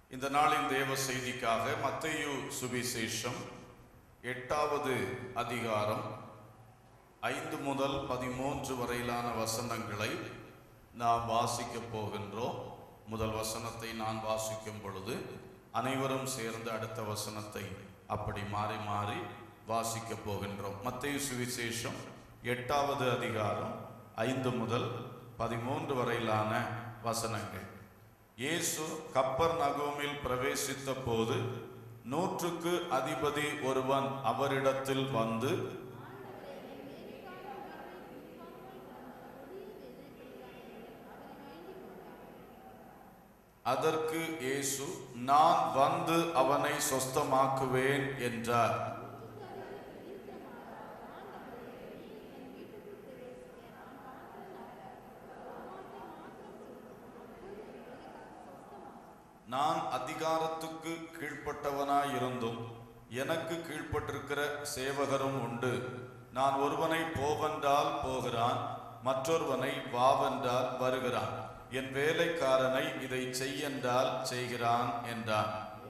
இந்த நாளின் தேவ செய்திக்காக மத்தேயு சுவிசேஷம் எட்டாவது அதிகாரம் ஐந்து முதல் பதிமூன்று வரையிலான வசனங்களை நாம் வாசிக்கப் போகின்றோம் முதல் வசனத்தை நான் வாசிக்கும் பொழுது அனைவரும் சேர்ந்து அடுத்த வசனத்தை அப்படி மாறி மாறி வாசிக்கப் போகின்றோம் மத்தேயு சுவிசேஷம் எட்டாவது அதிகாரம் ஐந்து முதல் பதிமூன்று வரையிலான வசனங்கள் இயேசு கப்பர் நகோமில் பிரவேசித்த போது நூற்றுக்கு அதிபதி ஒருவன் அவரிடத்தில் வந்து அதற்கு இயேசு நான் வந்து அவனை சொஸ்தமாக்குவேன் என்றார் நான் அதிகாரத்துக்கு கீழ்ப்பட்டவனாயிருந்தும் எனக்கு கீழ்ப்பட்டிருக்கிற சேவகரும் உண்டு நான் ஒருவனை போவென்றால் போகிறான் மற்றொருவனை வாவென்றால் வருகிறான் என் வேலைக்காரனை இதை செய்யென்றால் செய்கிறான் என்றான்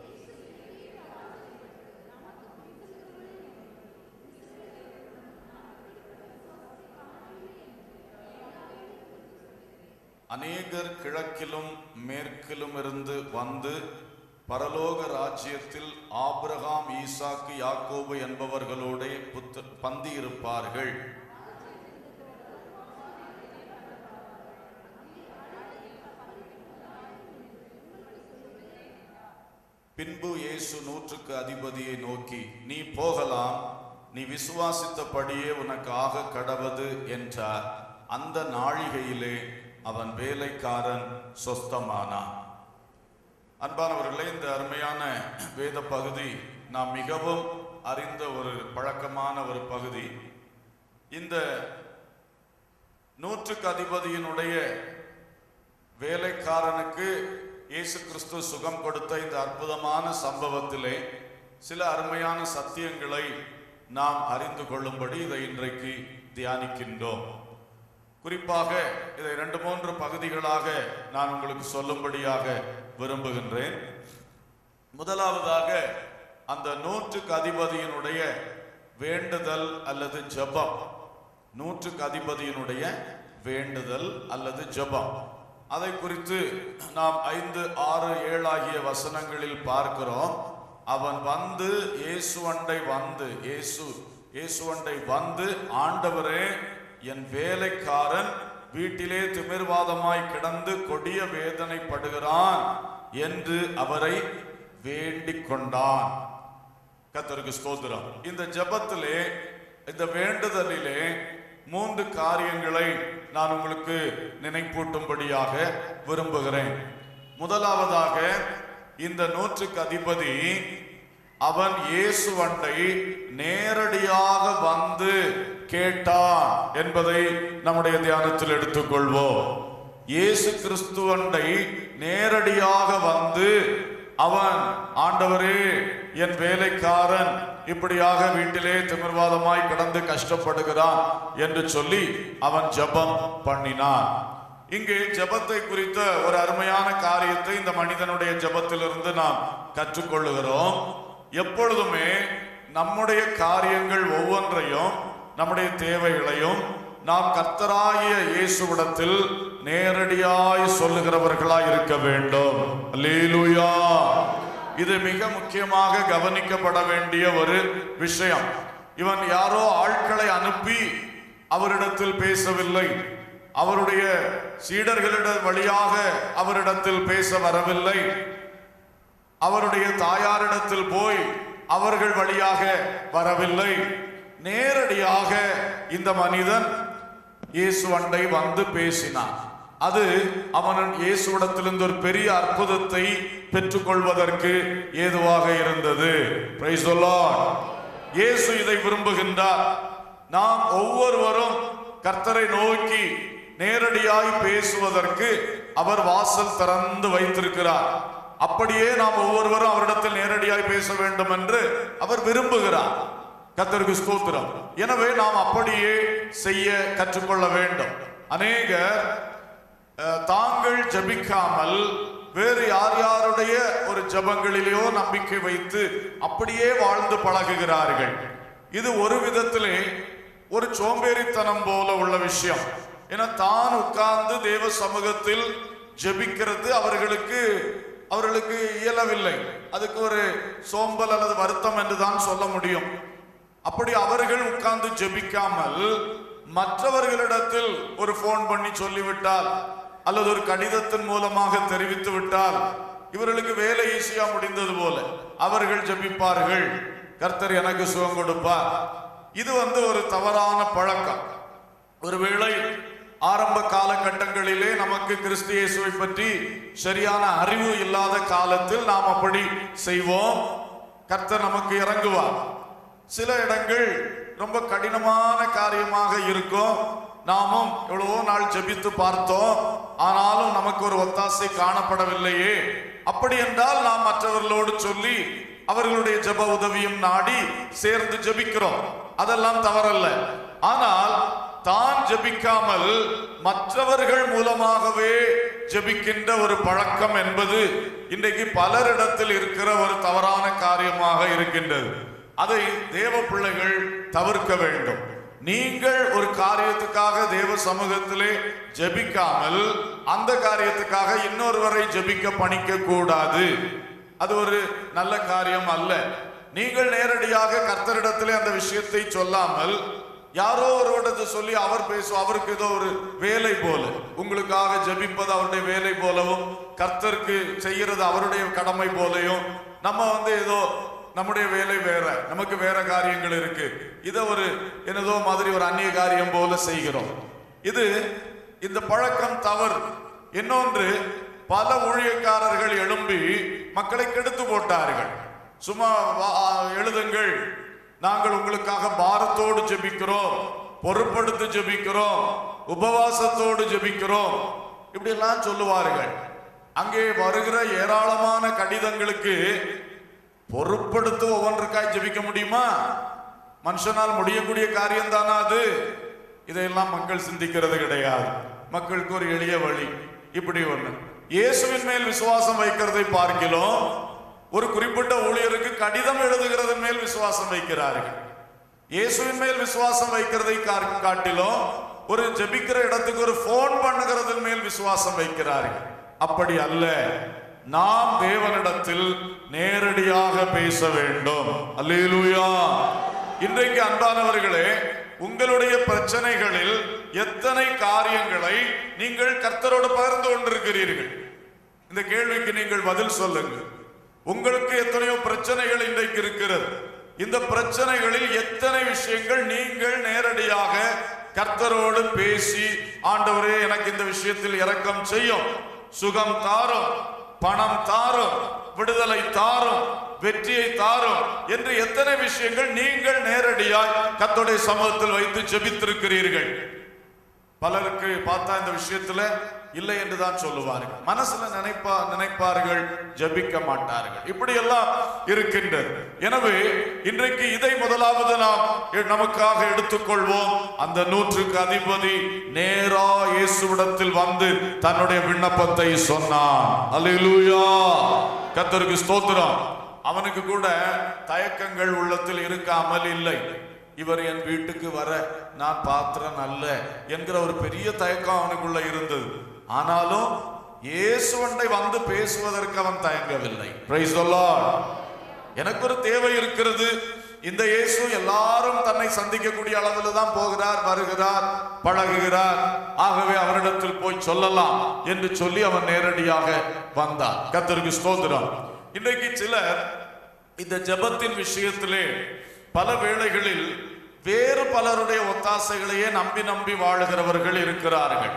அநேகர் கிழக்கிலும் மேற்கிலும் இருந்து வந்து பரலோக ராஜ்யத்தில் ஆபிரகாம் ஈசாக்கு யாக்கோபு என்பவர்களோடே புத்த பந்தி இருப்பார்கள் பின்பு இயேசு நூற்றுக்கு அதிபதியை நோக்கி நீ போகலாம் நீ விசுவாசித்தபடியே உனக்கு ஆக கடவது என்றார் அந்த நாழிகையிலே அவன் வேலைக்காரன் சொஸ்தமானான் அன்பானவர்களே இந்த அருமையான வேத பகுதி நாம் மிகவும் அறிந்த ஒரு பழக்கமான ஒரு பகுதி இந்த நூற்றுக்கு அதிபதியினுடைய வேலைக்காரனுக்கு இயேசு கிறிஸ்து சுகம் கொடுத்த இந்த அற்புதமான சம்பவத்திலே சில அருமையான சத்தியங்களை நாம் அறிந்து கொள்ளும்படி இதை இன்றைக்கு தியானிக்கின்றோம் குறிப்பாக இதை ரெண்டு மூன்று பகுதிகளாக நான் உங்களுக்கு சொல்லும்படியாக விரும்புகின்றேன் முதலாவதாக அந்த நூற்றுக்கு அதிபதியினுடைய வேண்டுதல் அல்லது ஜெபம் நூற்றுக்கு அதிபதியினுடைய வேண்டுதல் அல்லது ஜெபம் அதை குறித்து நாம் ஐந்து ஆறு ஏழு ஆகிய வசனங்களில் பார்க்கிறோம் அவன் வந்து இயேசுவண்டை வந்து இயேசு இயேசுவண்டை வந்து ஆண்டவரே என் வேலைக்காரன் வீட்டிலே திமிர்வாதமாய் கிடந்து கொடிய வேதனைப்படுகிறான் என்று அவரை வேண்டிக் கொண்டான் கத்தருக்கு ஸ்தோத்திரம் இந்த ஜெபத்திலே இந்த வேண்டுதலிலே மூன்று காரியங்களை நான் உங்களுக்கு நினைப்பூட்டும்படியாக விரும்புகிறேன் முதலாவதாக இந்த நூற்றுக்கு அதிபதி அவன் இயேசுவண்டை நேரடியாக வந்து கேட்டான் என்பதை நம்முடைய தியானத்தில் எடுத்துக்கொள்வோம் இயேசு கிறிஸ்துவண்டை நேரடியாக வந்து அவன் ஆண்டவரே என் வேலைக்காரன் இப்படியாக வீட்டிலே திமிர்வாதமாய் கிடந்து கஷ்டப்படுகிறான் என்று சொல்லி அவன் ஜெபம் பண்ணினான் இங்கு ஜெபத்தை குறித்த ஒரு அருமையான காரியத்தை இந்த மனிதனுடைய ஜெபத்திலிருந்து நாம் கற்றுக்கொள்ளுகிறோம் எப்பொழுதுமே நம்முடைய காரியங்கள் ஒவ்வொன்றையும் நம்முடைய தேவைகளையும் நாம் கர்த்தராகிய இயேசுவிடத்தில் நேரடியாய் சொல்லுகிறவர்களாய் இருக்க வேண்டும் அல்லேலூயா இது மிக முக்கியமாக கவனிக்கப்பட வேண்டிய ஒரு விஷயம் இவன் யாரோ ஆட்களை அனுப்பி அவரிடத்தில் பேசவில்லை அவருடைய சீடர்களிட வழியாக அவரிடத்தில் பேச வரவில்லை அவருடைய தாயாரிடத்தில் போய் அவர்கள் வழியாக வரவில்லை நேரடியாக இந்த மனிதன் இயேசு அண்டை வந்து பேசினான் அது அவன் இயேசுவிடத்திலிருந்து ஒரு பெரிய அற்புதத்தை பெற்றுக்கொள்வதற்கு ஏதுவாக இருந்தது Praise the Lord. இயேசு இதை விரும்புகின்றார் நாம் ஒவ்வொருவரும் கர்த்தரை நோக்கி நேரடியாய் பேசுவதற்கு அவர் வாசல் திறந்து வைத்திருக்கிறார் அப்படியே நாம் ஒவ்வொருவரும் அவரிடத்தில் நேரடியாய் பேச வேண்டும் என்று அவர் விரும்புகிறார் கர்த்தருக்கு ஸ்தோத்திரம் எனவே நாம் அப்படியே செய்ய கற்றுக்கொள்ள வேண்டும் அநேகர் அஹ், தாங்கள் ஜெபிக்காமல் வேறு யார் யாருடைய ஒரு ஜபங்களிலேயோ நம்பிக்கை வைத்து அப்படியே வாழ்ந்து பழகுகிறார்கள் இது ஒரு விதத்திலே ஒரு சோம்பேறித்தனம் போல உள்ள விஷயம் ஏன்னா தான் உட்கார்ந்து தேவ சமூகத்தில் ஜெபிக்கிறது அவர்களுக்கு அவர்களுக்கு இயலவில்லை அதுக்கு ஒரு சோம்பல் அல்லது வருத்தம் என்று தான் சொல்ல முடியும் அப்படி அவர்கள் உட்கார்ந்து ஜெபிக்காமல் மற்றவர்களிடத்தில் ஒரு போன் பண்ணி சொல்லிவிட்டால் அல்லது ஒரு கடிதத்தின் மூலமாக தெரிவித்து விட்டால் இவர்களுக்கு வேலை ஈஸியா முடிந்தது போல அவர்கள் ஜெபிப்பார்கள் கர்த்தர் எனக்கு சுகம் கொடுப்பார் இது வந்து ஒரு தவறான பழக்கம் ஒருவேளை ஆரம்ப காலகட்டங்களிலே நமக்கு கிறிஸ்து இயேசுவை பற்றி சரியான அறிவு இல்லாத காலத்தில் நாம் அப்படி செய்வோம் கர்த்தர் நமக்கு இறங்குவார் சில இடங்கள் ரொம்ப கடினமான காரியமாக இருக்கும் நாமும் எவ்வளவோ நாள் ஜெபித்து பார்த்தோம் ஆனாலும் நமக்கு ஒரு ஒத்தாசை காணப்படவில்லையே அப்படி என்றால் நாம் மற்றவர்களோடு சொல்லி அவர்களுடைய ஜெப உதவியும் நாடி சேர்ந்து ஜெபிக்கிறோம் அதெல்லாம் தவறல்ல ஆனால் தான் ஜெபிக்காமல் மற்றவர்கள் மூலமாகவே ஜெபிக்கின்ற ஒரு பழக்கம் என்பது இன்றைக்கு பலரிடத்தில் இருக்கிற ஒரு தவறான காரியமாக இருக்கின்றது அதை தேவ பிள்ளைகள் தவிர்க்க வேண்டும் நீங்கள் ஒரு காரியத்துக்காக தேவ சமூகத்திலே ஜெபிக்காமல் அந்த காரியத்துக்காக இன்னொருவரை ஜெபிக்க பணிக்க கூடாது அது ஒரு நல்ல காரியம் அல்ல நீங்கள் நேரடியாக கர்த்தரிடத்திலே அந்த விஷயத்தை சொல்லாமல் யாரோ ஒருவரிடத்தை சொல்லி அவர் பேசும் அவருக்கு ஏதோ ஒரு வேலை போல உங்களுக்காக ஜெபிப்பது அவருடைய வேலை போலவும் கர்த்தருக்கு செய்யறது அவருடைய கடமை போலையும் நம்ம வந்து ஏதோ நம்முடைய வேலை வேற நமக்கு வேற காரியங்கள் இருக்கு இத ஒரு என்னதோ மாதிரி ஒரு அந்நிய காரியம் போல செய்கிறோம் இது இந்த பழக்கம் தவறு இன்னொன்று பல ஊழியக்காரர்கள் எழும்பி மக்களை கெடுத்து போட்டார்கள் சும்மா வா- எழுதுங்கள் நாங்கள் உங்களுக்காக பாரத்தோடு ஜெபிக்கிறோம் பொறுப்படுத்து ஜெபிக்கிறோம் உபவாசத்தோடு ஜெபிக்கிறோம் இப்படி எல்லாம் சொல்லுவார்கள் அங்கே வருகிற ஏராளமான கடிதங்களுக்கு பொறுப்படுத்து ஒவ்வொன்றுக்காய் ஜெபிக்க முடியுமா மனுஷனால் முடியக்கூடிய காரியம் தானா அது இதையெல்லாம் மக்கள் சிந்திக்கிறது கிடையாது மக்களுக்கு ஒரு எளிய வழி இப்படி ஒண்ணு இயேசுவின் மேல் விசுவாசம் வைக்கிறதை பார்க்கிறோம் ஒரு குறிப்பிட்ட ஊழியருக்கு கடிதம் எழுதுகிறதன் மேல் விசுவாசம் வைக்கிறார்கள் இயேசுவின் மேல் விசுவாசம் வைக்கிறதை கா- காட்டிலும் ஒரு ஜெபிக்கிற இடத்துக்கு ஒரு போன் பண்ணுகிறதன் மேல் விசுவாசம் வைக்கிறார்கள் அப்படி அல்ல நாம் தேவனிடத்தில் நேரடியாக பேச வேண்டும் அல்லேலூயா இன்றைக்கு அன்பானவர்களே உங்களுடைய பிரச்சனைகளில் எத்தனை காரியங்களை நீங்கள் கர்த்தரோடு பகிர்ந்து கொண்டிருக்கிறீர்கள் இந்த கேள்விக்கு நீங்கள் பதில் சொல்லுங்கள் உங்களுக்கு எத்தனையோ பிரச்சனைகள் இன்றைக்கு இருக்கிறது இந்த பிரச்சனைகளில் எத்தனை விஷயங்கள் நீங்கள் நேரடியாக கர்த்தரோடு பேசி ஆண்டவரே எனக்கு இந்த விஷயத்தில் இரக்கம் செய்யும் சுகம் தாரும் பணம் தாரும் விடுதலை தாரும் வெற்றியை தாரும் என்று எத்தனை விஷயங்கள் நீங்கள் நேரடியாய் கர்த்தருடைய சமூகத்தில் வைத்து ஜெபித்திருக்கிறீர்கள் பலருக்கு பார்த்தா இந்த விஷயத்துல இல்லை என்று தான் சொல்லுவார்கள் மனசுல நினைப்பா நினைப்பார்கள் ஜெபிக்க மாட்டார்கள் இப்படி எல்லாம் இருக்கின்றது எனவே இன்றைக்கு இதை முதலாவது நாம் எ- நமக்காக எடுத்துக்கொள்வோம் அந்த நூற்றுக்கு அதிபதி நேரா இயேசுவிடத்தில் வந்து தன்னுடைய விண்ணப்பத்தை சொன்னான் அல்லேலூயா கர்த்தருக்கு ஸ்தோத்திரம் அவனுக்கு கூட தயக்கங்கள் உள்ளத்தில் இருக்காமல் இல்லை இவர் என் வீட்டுக்கு வர நான் பாத்திரம் அல்ல என்கிற ஒரு பெரிய தயக்கம் அவனுக்குள்ள இருந்தது ஆனாலும் இயேசுவண்டை வந்து பேசுவதற்கு அவன் தயங்கவில்லை Praise the Lord. எனக்கு ஒரு தேவை இருக்கிறது இந்த இயேசு எல்லாரும் தன்னை சந்திக்கக்கூடிய அளவில் தான் போகிறார் வருகிறார் பழகுகிறார் ஆகவே அவரிடத்தில் போய் சொல்லலாம் என்று சொல்லி அவன் நேரடியாக வந்தான் கர்த்தருக்கு ஸ்தோத்திரம் இன்றைக்கு சிலர் இந்த ஜெபத்தின் விஷயத்திலே பல வேளைகளில் வேறு பலருடைய ஒத்தாசைகளையே நம்பி நம்பி வாழுகிறவர்கள் இருக்கிறார்கள்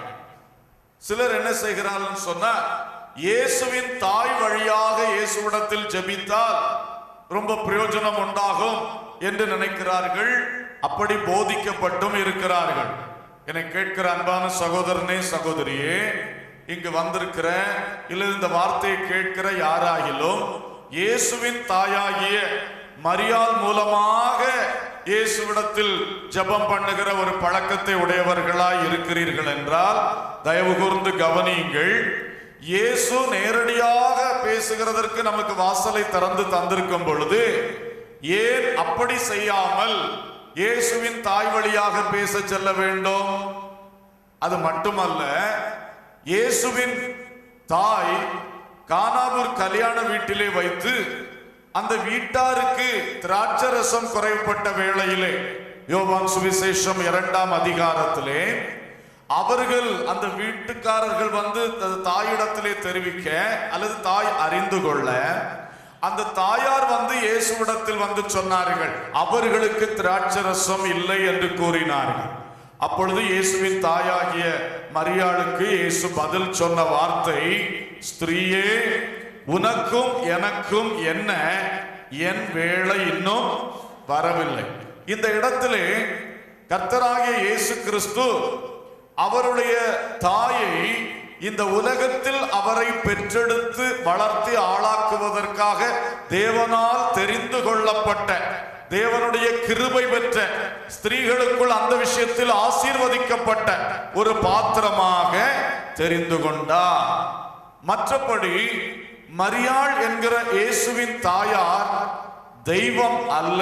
சிலர் என்ன செய்கிறார்கள் சொன்னா இயேசுவின் தாய் வழியாக இயேசுவிடத்தில் ஜெபித்தால் ரொம்ப பிரயோஜனம் உண்டாகும் என்று நினைக்கிறார்கள் அப்படி போதிக்கப்பட்டும் இருக்கிறார்கள் என்னை கேட்கிற அன்பான சகோதரனே சகோதரியே இங்கு வந்திருக்கிற இல்ல இந்த வார்த்தையை கேட்கிற யாராகிலும் இயேசுவின் தாயாகிய மரியாள் மூலமாக இயேசுவிடத்தில் ஜெபம் பண்ணுகிற ஒரு பழக்கத்தை உடையவர்களாய் இருக்கிறீர்கள் என்றால் தயவு கூர்ந்து கவனியுங்கள் இயேசு நேரடியாக பேசுகிறதற்கு நமக்கு வாசலை திறந்து தந்திருக்கும் பொழுது ஏன் அப்படி செய்யாமல் இயேசுவின் தாய் வழியாக பேச செல்ல வேண்டும் அது மட்டுமல்ல இயேசுவின் தாய் கானாவூர் கல்யாண வீட்டிலே வைத்து அந்த வீட்டாருக்கு திராட்சரசம் குறைவுபட்ட வேளையிலே யோவான் சுவிசேஷம் இரண்டாம் அதிகாரத்திலே அவர்கள் அந்த வீட்டுக்காரர்கள் வந்து த- தாயிடத்திலே தெரிவிக்க அல்லது தாய் அறிந்து கொள்ள அந்த தாயார் வந்து இயேசுவிடத்தில் வந்து சொன்னார்கள் அவர்களுக்கு திராட்சரசம் இல்லை என்று கூறினார்கள் அப்பொழுது இயேசுவின் தாயாகிய மரியாளுக்கு இயேசு பதில் சொன்ன வார்த்தை ஸ்திரீயே உனக்கும் எனக்கும் என்ன என் வேலை இன்னும் வரவில்லை இந்த இடத்திலே கர்த்தராகிய இயேசு கிறிஸ்து அவருடைய தாயை இந்த உலகத்தில் அவரை பெற்றெடுத்து வளர்த்தி ஆளாக்குவதற்காக தேவனால் தெரிந்து கொள்ளப்பட்ட தேவனுடைய கிருபை பெற்ற ஸ்திரீகளுக்குள் அந்த விஷயத்தில் ஆசீர்வதிக்கப்பட்ட ஒரு பாத்திரமாக தெரிந்து கொண்டார் மற்றபடி மரியாள் என்கிற இயேசுவின் தாயார் தெய்வம் அல்ல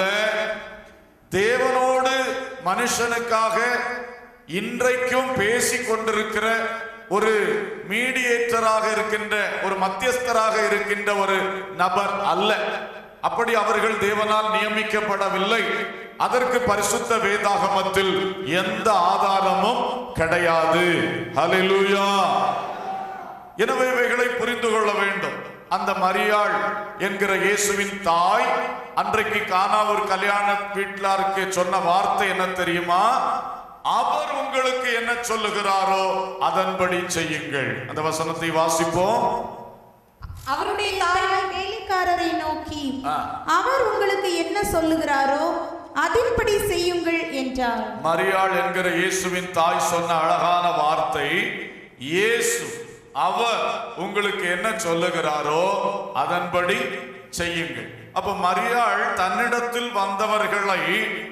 தேவனோடு மனுஷனுக்காக இன்றைக்கும் பேசிக் கொண்டிருக்கிற ஒரு மீடியேட்டராக இருக்கின்ற ஒரு மத்தியஸ்தராக இருக்கின்ற ஒரு நபர் அல்ல அப்படி அவர்கள் தேவனால் நியமிக்கப்படவில்லை அதற்கு பரிசுத்த வேதாகமத்தில் எந்த ஆதாரமும் கிடையாது ஹalleluya எனவே இவைகளை புரிந்து கொள்ள வேண்டும் அந்த மரியாள் என்கிற இயேசுவின் தாய் அன்றைக்கு கானாவூர் கல்யாண வீட்டிலாருக்கு சொன்ன வார்த்தை என்ன தெரியுமா அவர் உங்களுக்கு என்ன சொல்லுகிறாரோ அதன்படி செய்யுங்கள் அந்த வசனத்தை வாசிப்போம் அவருடைய தாய் தாய் வேலைக்காரரை நோக்கி ஆ. அவர் உங்களுக்கு என்ன சொல்லுகிறாரோ அதின்படி செய்யுங்கள் என்றார் மரியாள் என்கிற இயேசுவின் தாய் சொன்ன அழகான வார்த்தை இயேசு அவர் உங்களுக்கு என்ன சொல்லுகிறாரோ அதன்படி செய்யுங்கள் அப்ப மரியாள் தன்னிடத்தில் வந்தவர்களை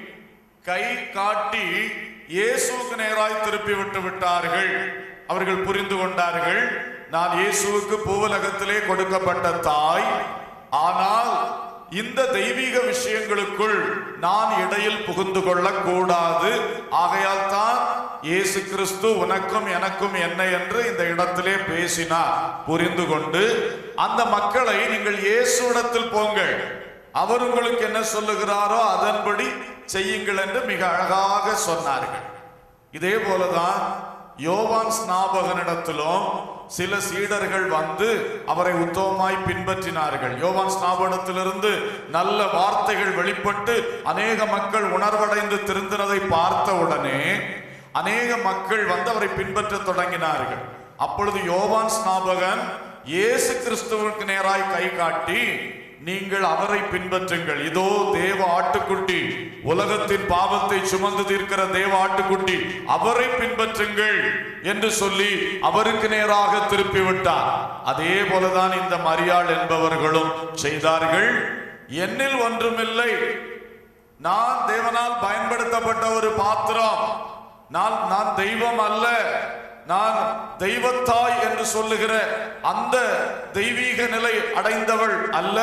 கை காட்டி இயேசுவுக்கு நேராய் திருப்பி விட்டு விட்டார்கள் அவர்கள் புரிந்து கொண்டார்கள் நான் இயேசுவுக்கு பூவலகத்திலே கொடுக்கப்பட்ட தாய் ஆனால் இந்த தெய்வீக விஷயங்களுக்குள் நான் இடையில் புகுந்து கொள்ள கூடாது ஆகையால் தான் இயேசு கிறிஸ்து உனக்கும் எனக்கும் என்ன என்று இந்த இடத்திலே பேசினார் புரிந்து கொண்டு அந்த மக்களை நீங்கள் இயேசுவிடத்தில் போங்கள் அவர் உங்களுக்கு என்ன சொல்லுகிறாரோ அதன்படி செய்யுங்கள் என்று மிக அழகாக சொன்னார்கள் இதே போலதான் யோவான் ஸ்நாபகனிடத்திலும் சில சீடர்கள் வந்து அவரை உத்தமமாய் பின்பற்றினார்கள் யோவான் ஸ்நாபகத்திலிருந்து நல்ல வார்த்தைகள் வெளிப்பட்டு அநேக மக்கள் உணர்வடைந்து திருந்தினதை பார்த்த உடனே அநேக மக்கள் வந்து அவரை பின்பற்றத் தொடங்கினார்கள் அப்பொழுது யோவான் ஸ்நாபகன் இயேசு கிறிஸ்துவுக்கு நேராய் கை காட்டி நீங்கள் அவரை பின்பற்றுங்கள் இதோ தேவ ஆட்டுக்குட்டி உலகத்தின் பாவத்தை சுமந்து தீர்க்கிற தேவ ஆட்டுக்குட்டி அவரை பின்பற்றுங்கள் என்று சொல்லி அவருக்கு நேராக திருப்பி விட்டார் அதே போலதான் இந்த மரியாள் என்பவர்களும் செய்தார்கள் என்னில் ஒன்றுமில்லை நான் தேவனால் பயன்படுத்தப்பட்ட ஒரு பாத்திரம் நான் நான் தெய்வம் அல்ல நான் தெய்வத்தாய் என்று சொல்லுகிற அந்த தெய்வீக நிலை அடைந்தவள் அல்ல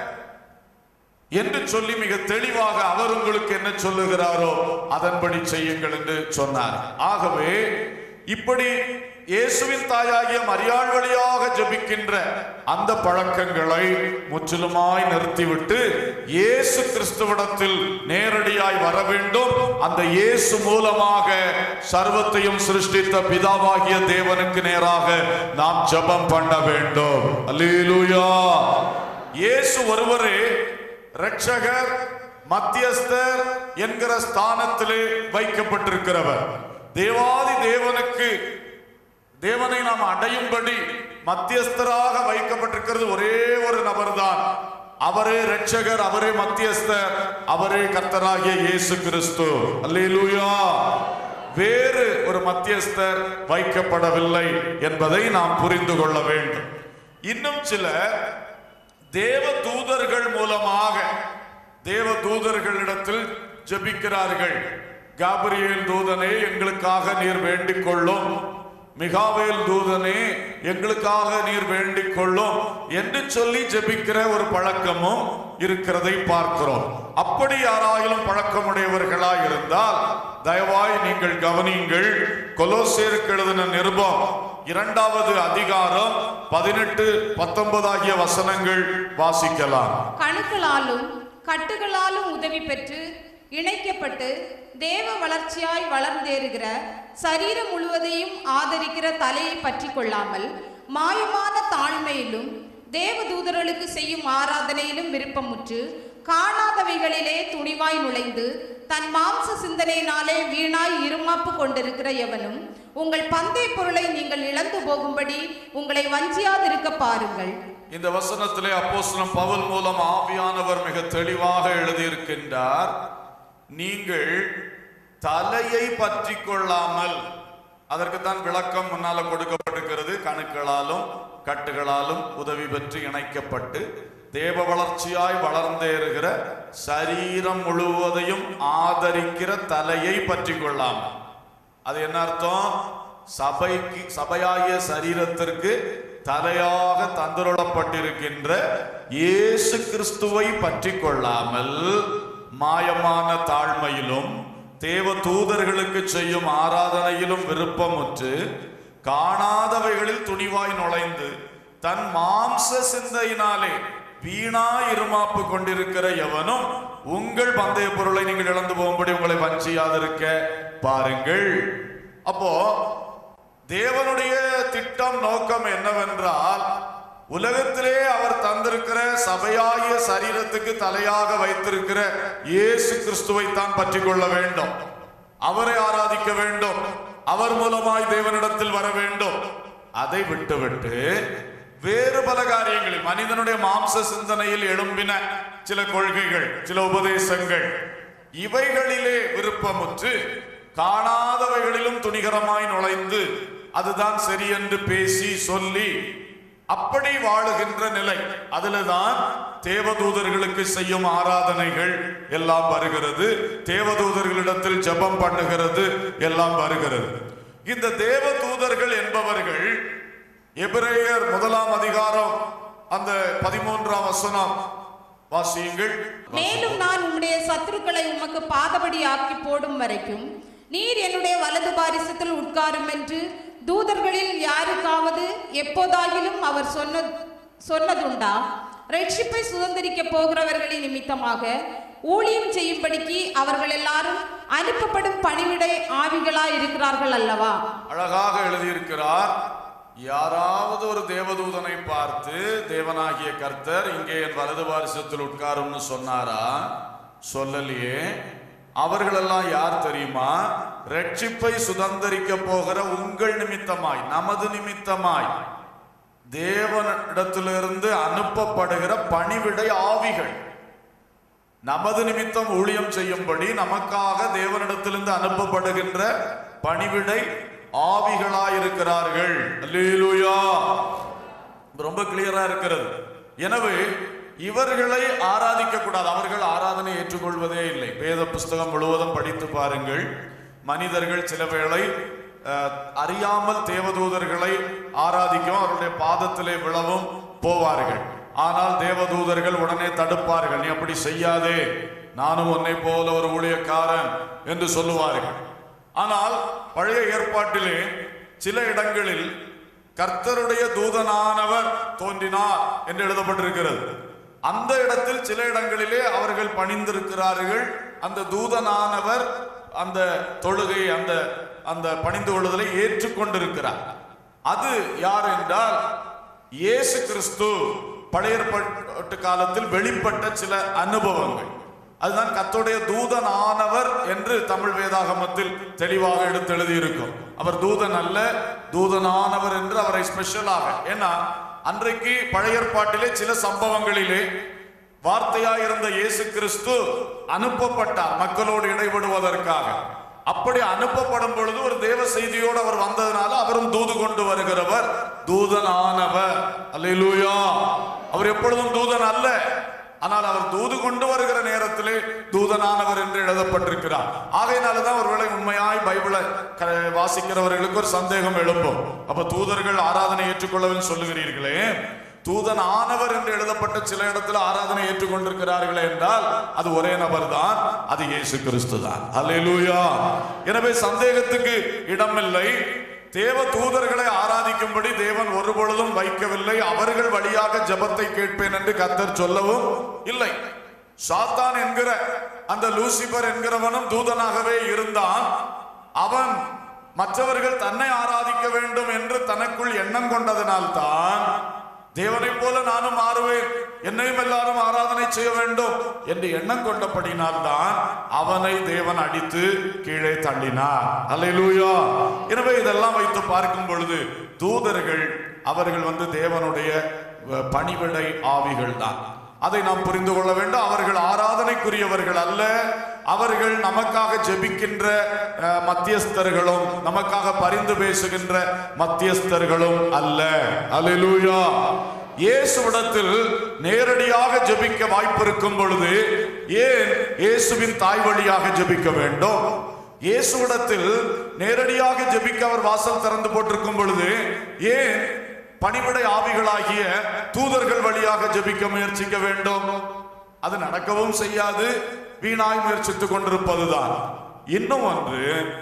என்று சொல்லி மிக தெளிவாக அவர் உங்களுக்கு என்ன சொல்லுகிறாரோ அதன்படி செய்யுங்கள் என்று சொன்னார் ஆகவே இப்படி இயேசுவின் தாயாகிய மரியாள் வழியாக ஜெபிக்கின்ற அந்த பழக்கங்களை முற்றிலுமாய் நிறுத்திவிட்டு இயேசு கிறிஸ்துவிடத்தில் நேரடியாய் வர வேண்டும் அந்த இயேசு மூலமாக சர்வத்தையும் சிருஷ்டித்த பிதாவாகிய தேவனுக்கு நேராக நாம் ஜெபம் பண்ண வேண்டும் அல்லேலூயா இயேசு ஒருவரே ரட்சகர் மத்தியஸ்தர் என்கிற ஸ்தானத்திலே வைக்கப்பட்டிருக்கிறவர் தேவாதி தேவனுக்கு தேவனை நாம் அடையும்படி மத்தியஸ்தராக வைக்கப்பட்டிருக்கிறது ஒரே ஒரு நபர்தான் அவரே ரட்சகர் அவரே மத்தியஸ்தர் அவரே கர்த்தராகிய இயேசு கிறிஸ்து அல்லேலூயா வேறு ஒரு மத்தியஸ்தர் வைக்கப்படவில்லை என்பதை நாம் புரிந்து கொள்ள வேண்டும் இன்னும் சில தேவ தூதர்கள் மூலமாக தேவ தூதர்களிடத்தில் ஜெபிக்கிறார்கள் காபிரியேல் தூதனே எங்களுக்காக நீர் வேண்டிக் கொள்ளும் மிகாவேல் தூதனே எங்களுக்காக நீர் வேண்டிக் கொள்ளும் என்று சொல்லி ஜெபிக்கிற ஒரு பழக்கமும் இருக்கிறதை பார்க்கிறோம் அப்படி யாராயிலும் பழக்கமுடையவர்களாய் இருந்தால் தயவாய் நீங்கள் கவனியுங்கள் கொலோசேருக்கு எழுதின நிருபம் இரண்டாவது அதிகாரம் பதினெட்டு பத்தொன்பது ஆகிய வசனங்கள் வாசிக்கலாம் கணுக்களாலும் கட்டுகளாலும் உதவி பெற்று இணைக்கப்பட்டு தேவ வளர்ச்சியாய் வளர்ந்தேறுகிற சரீரம் முழுவதையும் ஆதரிக்கிற தலையை பற்றி கொள்ளாமல் மாயமான தாழ்மையிலும் தேவ தூதர்களுக்கு செய்யும் ஆராதனையிலும் விருப்பமுற்று காணாதவைகளிலே துணிவாய் நுழைந்து தன் மாம்ச சிந்தனையினாலே வீணாய் இருமாப்பு கொண்டிருக்கிற எவனும் உங்கள் பந்தய பொருளை நீங்கள் இழந்து போகும்படி உங்களை வஞ்சியாதிருக்க பாருங்கள் இந்த வசனத்திலே அப்போஸ்தலன் பவுல் மூலம் ஆவியானவர் மிக தெளிவாக எழுதியிருக்கின்றார் நீங்கள் தலையை பற்றி கொள்ளாமல் அதற்குத்தான் விளக்கம் முன்னால கொடுக்கப்பட்டிருக்கிறது கணுக்களாலும் கட்டுகளாலும் உதவி பெற்று இணைக்கப்பட்டு தேவ வளர்ச்சியாய் வளர்ந்தேறுகிற சரீரம் முழுவதையும் ஆதரிக்கிற தலையை பற்றி கொள்ளாமல் அது என்ன அர்த்தம் சபைக்கு சபையாகிய சரீரத்திற்கு தலையாக தந்துருளப்பட்டிருக்கின்ற இயேசு கிறிஸ்துவை பற்றி கொள்ளாமல் மாயமான தாழ்மையிலும் தேவ தூதர்களுக்கு செய்யும் ஆராதனையிலும் விருப்பமுற்று காணாதவைகளில் துணிவாய் நுழைந்து தன் மாம்ச சிந்தையினாலே வீணா இருமாப்பு கொண்டிருக்கிற எவனும் உங்கள் பந்தய பொருளை நீங்கள் இழந்து போகும்படி உங்களை வஞ்சியாதிருக்க பாருங்கள் அப்போ தேவனுடைய திட்டம் நோக்கம் என்னவென்றால் உலகத்திலே அவர் தந்திருக்கிற சபையாகிய சரீரத்துக்கு தலையாக வைத்திருக்கிற இயேசு கிறிஸ்துவை தான் பற்றி கொள்ள வேண்டும் அவரை ஆராதிக்க வேண்டும் அவர் மூலமாய் தேவனிடத்தில் வர வேண்டும் அதை விட்டுவிட்டு வேறு பல காரியங்களில் மனிதனுடைய மாம்ச சிந்தனையில் எழும்பின சில கொள்கைகள் சில உபதேசங்கள் இவைகளிலே விருப்பமுற்று காணாதவைகளிலும் துணிகரமாய் நுழைந்து அதுதான் சரி என்று பேசி சொல்லி அப்படி வாழுகின்ற நிலை அதில்தான் தேவதூதர்களுக்கு செய்யும் ஆராதனைகள் எல்லாம் வருகிறது தேவதூதர்களிடத்தில் ஜெபம் பண்ணுகிறது எல்லாம் வருகிறது இந்த தேவதூதர்கள் என்பவர்கள் எபிரேயர் முதலாம் அதிகாரம் அந்த பதிமூன்றாம் வசனம் வாசியுங்கள் மேலும் நான் உம்முடைய சத்துருக்களை உமக்கு பாதபடி ஆக்கி போடும் வரைக்கும் நீர் என்னுடைய வலது பாரிசத்தில் உட்காரும் என்று தூதர்களில் யாருக்காவது எப்போதாகிலும் அவர் சொன்ன சொன்னதுண்டா ரட்சிப்பை சுதந்திரிக்க போகிறவர்களின் நிமித்தமாக ஊழியம் செய்யும்படிக்கு அவர்கள் எல்லாரும் அனுப்பப்படும் பணிவிடை ஆவிகளாய் இருக்கிறார்கள் அல்லவா அழகாக எழுதியிருக்கிறார் யாராவது ஒரு தேவதூதனை பார்த்து தேவனாகிய கர்த்தர் இங்கே என் வலது வாரிசத்தில் உட்காரும்னு சொன்னாரா சொல்லலையே அவர்களெல்லாம் யார் தெரியுமா ரட்சிப்பை சுதந்திரிக்க போகிற உங்கள் நிமித்தமாய் நமது நிமித்தமாய் தேவனிடத்திலிருந்து அனுப்பப்படுகிற பணிவிடை ஆவிகள் நமது நிமித்தம் ஊழியம் செய்யும்படி நமக்காக தேவனிடத்திலிருந்து அனுப்பப்படுகின்ற பணிவிடை ஆவிகளாயிருக்கிறார்கள் அல்லேலூயா ரொம்ப கிளியரா இருக்கிறது எனவே இவர்களை ஆராதிக்க கூடாது அவர்கள் ஆராதனை ஏற்றுக்கொள்வதே இல்லை வேத புஸ்தகம் முழுவதும் படித்து பாருங்கள் மனிதர்கள் சில வேளை அஹ், அறியாமல் தேவதூதர்களை ஆராதிக்கும் அவருடைய பாதத்திலே விழவும் போவார்கள் ஆனால் தேவதூதர்கள் உடனே தடுப்பார்கள் நீ அப்படி செய்யாதே நானும் உன்னை போல ஒரு ஊழியக்காரன் என்று சொல்லுவார்கள் ஆனால் பழைய ஏற்பாட்டிலே சில இடங்களில் கர்த்தருடைய தூதனானவர் தோன்றினார் என்று எழுதப்பட்டிருக்கிறது அந்த இடத்தில் சில இடங்களிலே அவர்கள் பணிந்திருக்கிறார்கள் அந்த தூதனானவர் அந்த தொழுகை அந்த அந்த பணிந்து கொள்ளுதலை ஏற்றுக்கொண்டிருக்கிறார் அது யார் என்றால் இயேசு கிறிஸ்து பழைய ஏற்பாட்டு காலத்தில் வெளிப்பட்ட சில அனுபவங்கள் அதுதான் கர்த்தருடைய தூதன் ஆனவர் என்று தமிழ் வேதாகமத்தில் தெளிவாக எடுத்து எழுதியிருக்கும் அவர் தூதன் அல்ல தூதனானவர் என்று அவரை ஸ்பெஷலாக ஏன்னா அன்றைக்கு பழைய ஏற்பாட்டிலே சில சம்பவங்களிலே வார்த்தையாய் இருந்த இயேசு கிறிஸ்து அனுப்பப்பட்டார் மக்களோடு இடைபடுவதற்காக அப்படி அனுப்பப்படும் பொழுது ஒரு தேவ செய்தியோடு அவர் வந்ததுனால அவரும் தூது கொண்டு வருகிறவர் தூதனானவர் அல்லேலூயா அவர் எப்பொழுதும் தூதன் அல்ல ஆனால் அவர் தூது கொண்டு வருகிற நேரத்திலே தூதனானவர் என்று எழுதப்பட்டிருக்கிறார் ஆகையினாலதான் ஒருவேளை உண்மையாய் பைபிளை க- வாசிக்கிறவர்களுக்கு ஒரு சந்தேகம் எழும்பும் அப்ப தூதர்கள் ஆராதனை ஏற்றுக்கொள்ளவன் சொல்லுகிறீர்களே தூதன் ஆனவர் என்று எழுதப்பட்ட சில இடத்துல ஆராதனை ஏற்றுக்கொண்டிருக்கிறார்களே என்றால் அது ஒரே நபர் தான் அது இயேசு கிறிஸ்து தான் அல்லேலூயா எனவே சந்தேகத்துக்கு இடமில்லை தேவ தூதர்களை ஆராதிக்கும்படி தேவன் ஒரு பொழுதும் வைக்கவில்லை அவர்கள் வழியாக ஜெபத்தை கேட்பேன் என்று கத்தர் சொல்லவும் இல்லை சாத்தான் என்கிற அந்த லூசிபர் என்கிறவனும் தூதனாகவே இருந்தான் அவன் மற்றவர்கள் தன்னை ஆராதிக்க வேண்டும் என்று தனக்குள் எண்ணம் கொண்டதனால்தான் தேவனைப் போல நானும் மாறுவேன் என்னையும் எல்லாரும் ஆராதனை செய்ய வேண்டும் என்று எண்ணம் கொண்டபடினால்தான் அவனை தேவன் அடித்து கீழே தள்ளினார் அல்லேலூயா எனவே இதெல்லாம் வைத்து பார்க்கும் பொழுது தூதர்கள் அவர்கள் வந்து தேவனுடைய அஹ், பணிவிடை ஆவிகள் தான் அதை நாம் புரிந்து கொள்ள வேண்டும் அவர்கள் ஆராதனைக்குரியவர்கள் அல்ல அவர்கள் நமக்காக ஜெபிக்கின்ற அஹ், மத்தியஸ்தர்களும் நமக்காக பரிந்து பேசுகின்ற மத்தியஸ்தர்களும் அல்ல அல்லேலூயா இயேசுவிடத்தில் நேரடியாக ஜெபிக்க வாய்ப்பு இருக்கும் பொழுது ஏன் இயேசுவின் தாய் வழியாக ஜெபிக்க வேண்டும் இயேசுவிடத்தில் நேரடியாக ஜெபிக்க அவர் வாசல் திறந்து போட்டிருக்கும் பொழுது ஏன் பணிவிடை ஆவிகளாகிய தூதர்கள் வழியாக ஜெபிக்க முயற்சிக்க வேண்டும் அது நடக்கவும் செய்யாது வீணாய் முயற்சித்துக் கொண்டிருப்பதுதான் இன்னும் ஒன்று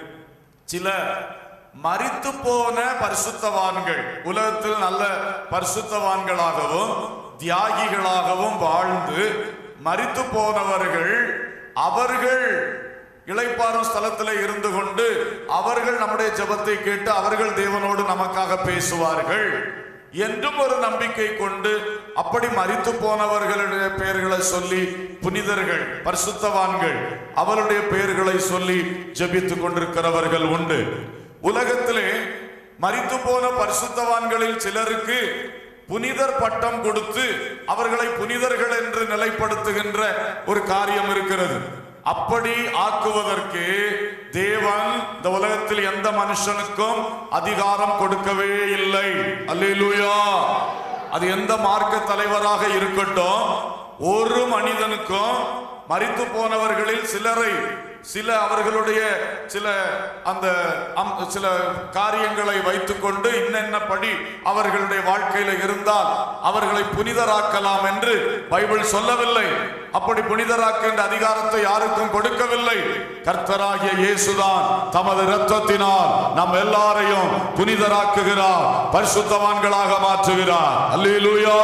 சில மரித்து போன பரிசுத்தவான்கள் உலகத்தில் நல்ல பரிசுத்தவான்களாகவும் தியாகிகளாகவும் வாழ்ந்து மரித்து போனவர்கள் அவர்கள் இளைப்பாறும் ஸ்தலத்தில் இருந்து கொண்டு அவர்கள் நம்முடைய ஜெபத்தை கேட்டு அவர்கள் தேவனோடு நமக்காக பேசுவார்கள் என்றும் ஒரு நம்பிக்கை கொண்டு அப்படி மரித்து போனவர்களுடைய பெயர்களை சொல்லி புனிதர்கள் பரிசுத்தவான்கள் அவருடைய பெயர்களை சொல்லி ஜெபித்துக் கொண்டிருக்கிறவர்கள் உண்டு உலகத்திலே மரித்து போன பரிசுத்தவான்களில் சிலருக்கு புனிதர் பட்டம் கொடுத்து அவர்களை புனிதர்கள் என்று நிலைப்படுத்துகின்ற ஒரு காரியம் இருக்கிறது அப்படி ஆக்குவதற்கு தேவன் இந்த உலகத்தில் எந்த மனுஷனுக்கும் அதிகாரம் கொடுக்கவே இல்லை அல்லேலூயா அது எந்த மார்க்க தலைவராக இருக்கட்டும் ஒரு மனிதனுக்கும் மரித்து போனவர்களில் சிலரை சில அவர்களுடைய சில அந்த அம்- சில காரியங்களை வைத்துக்கொண்டு இன்னென்ன படி அவர்களுடைய வாழ்க்கையில இருந்தால் அவர்களை புனிதராக்கலாம் என்று பைபிள் சொல்லவில்லை அப்படி புனிதராக்கின்ற அதிகாரத்தை யாருக்கும் கொடுக்கவில்லை கர்த்தராகிய இயேசுதான் தமது இரத்தத்தினால் நம் எல்லாரையும் புனிதராக்குகிறார் பரிசுத்தவான்களாக மாற்றுகிறார் அல்லேலூயா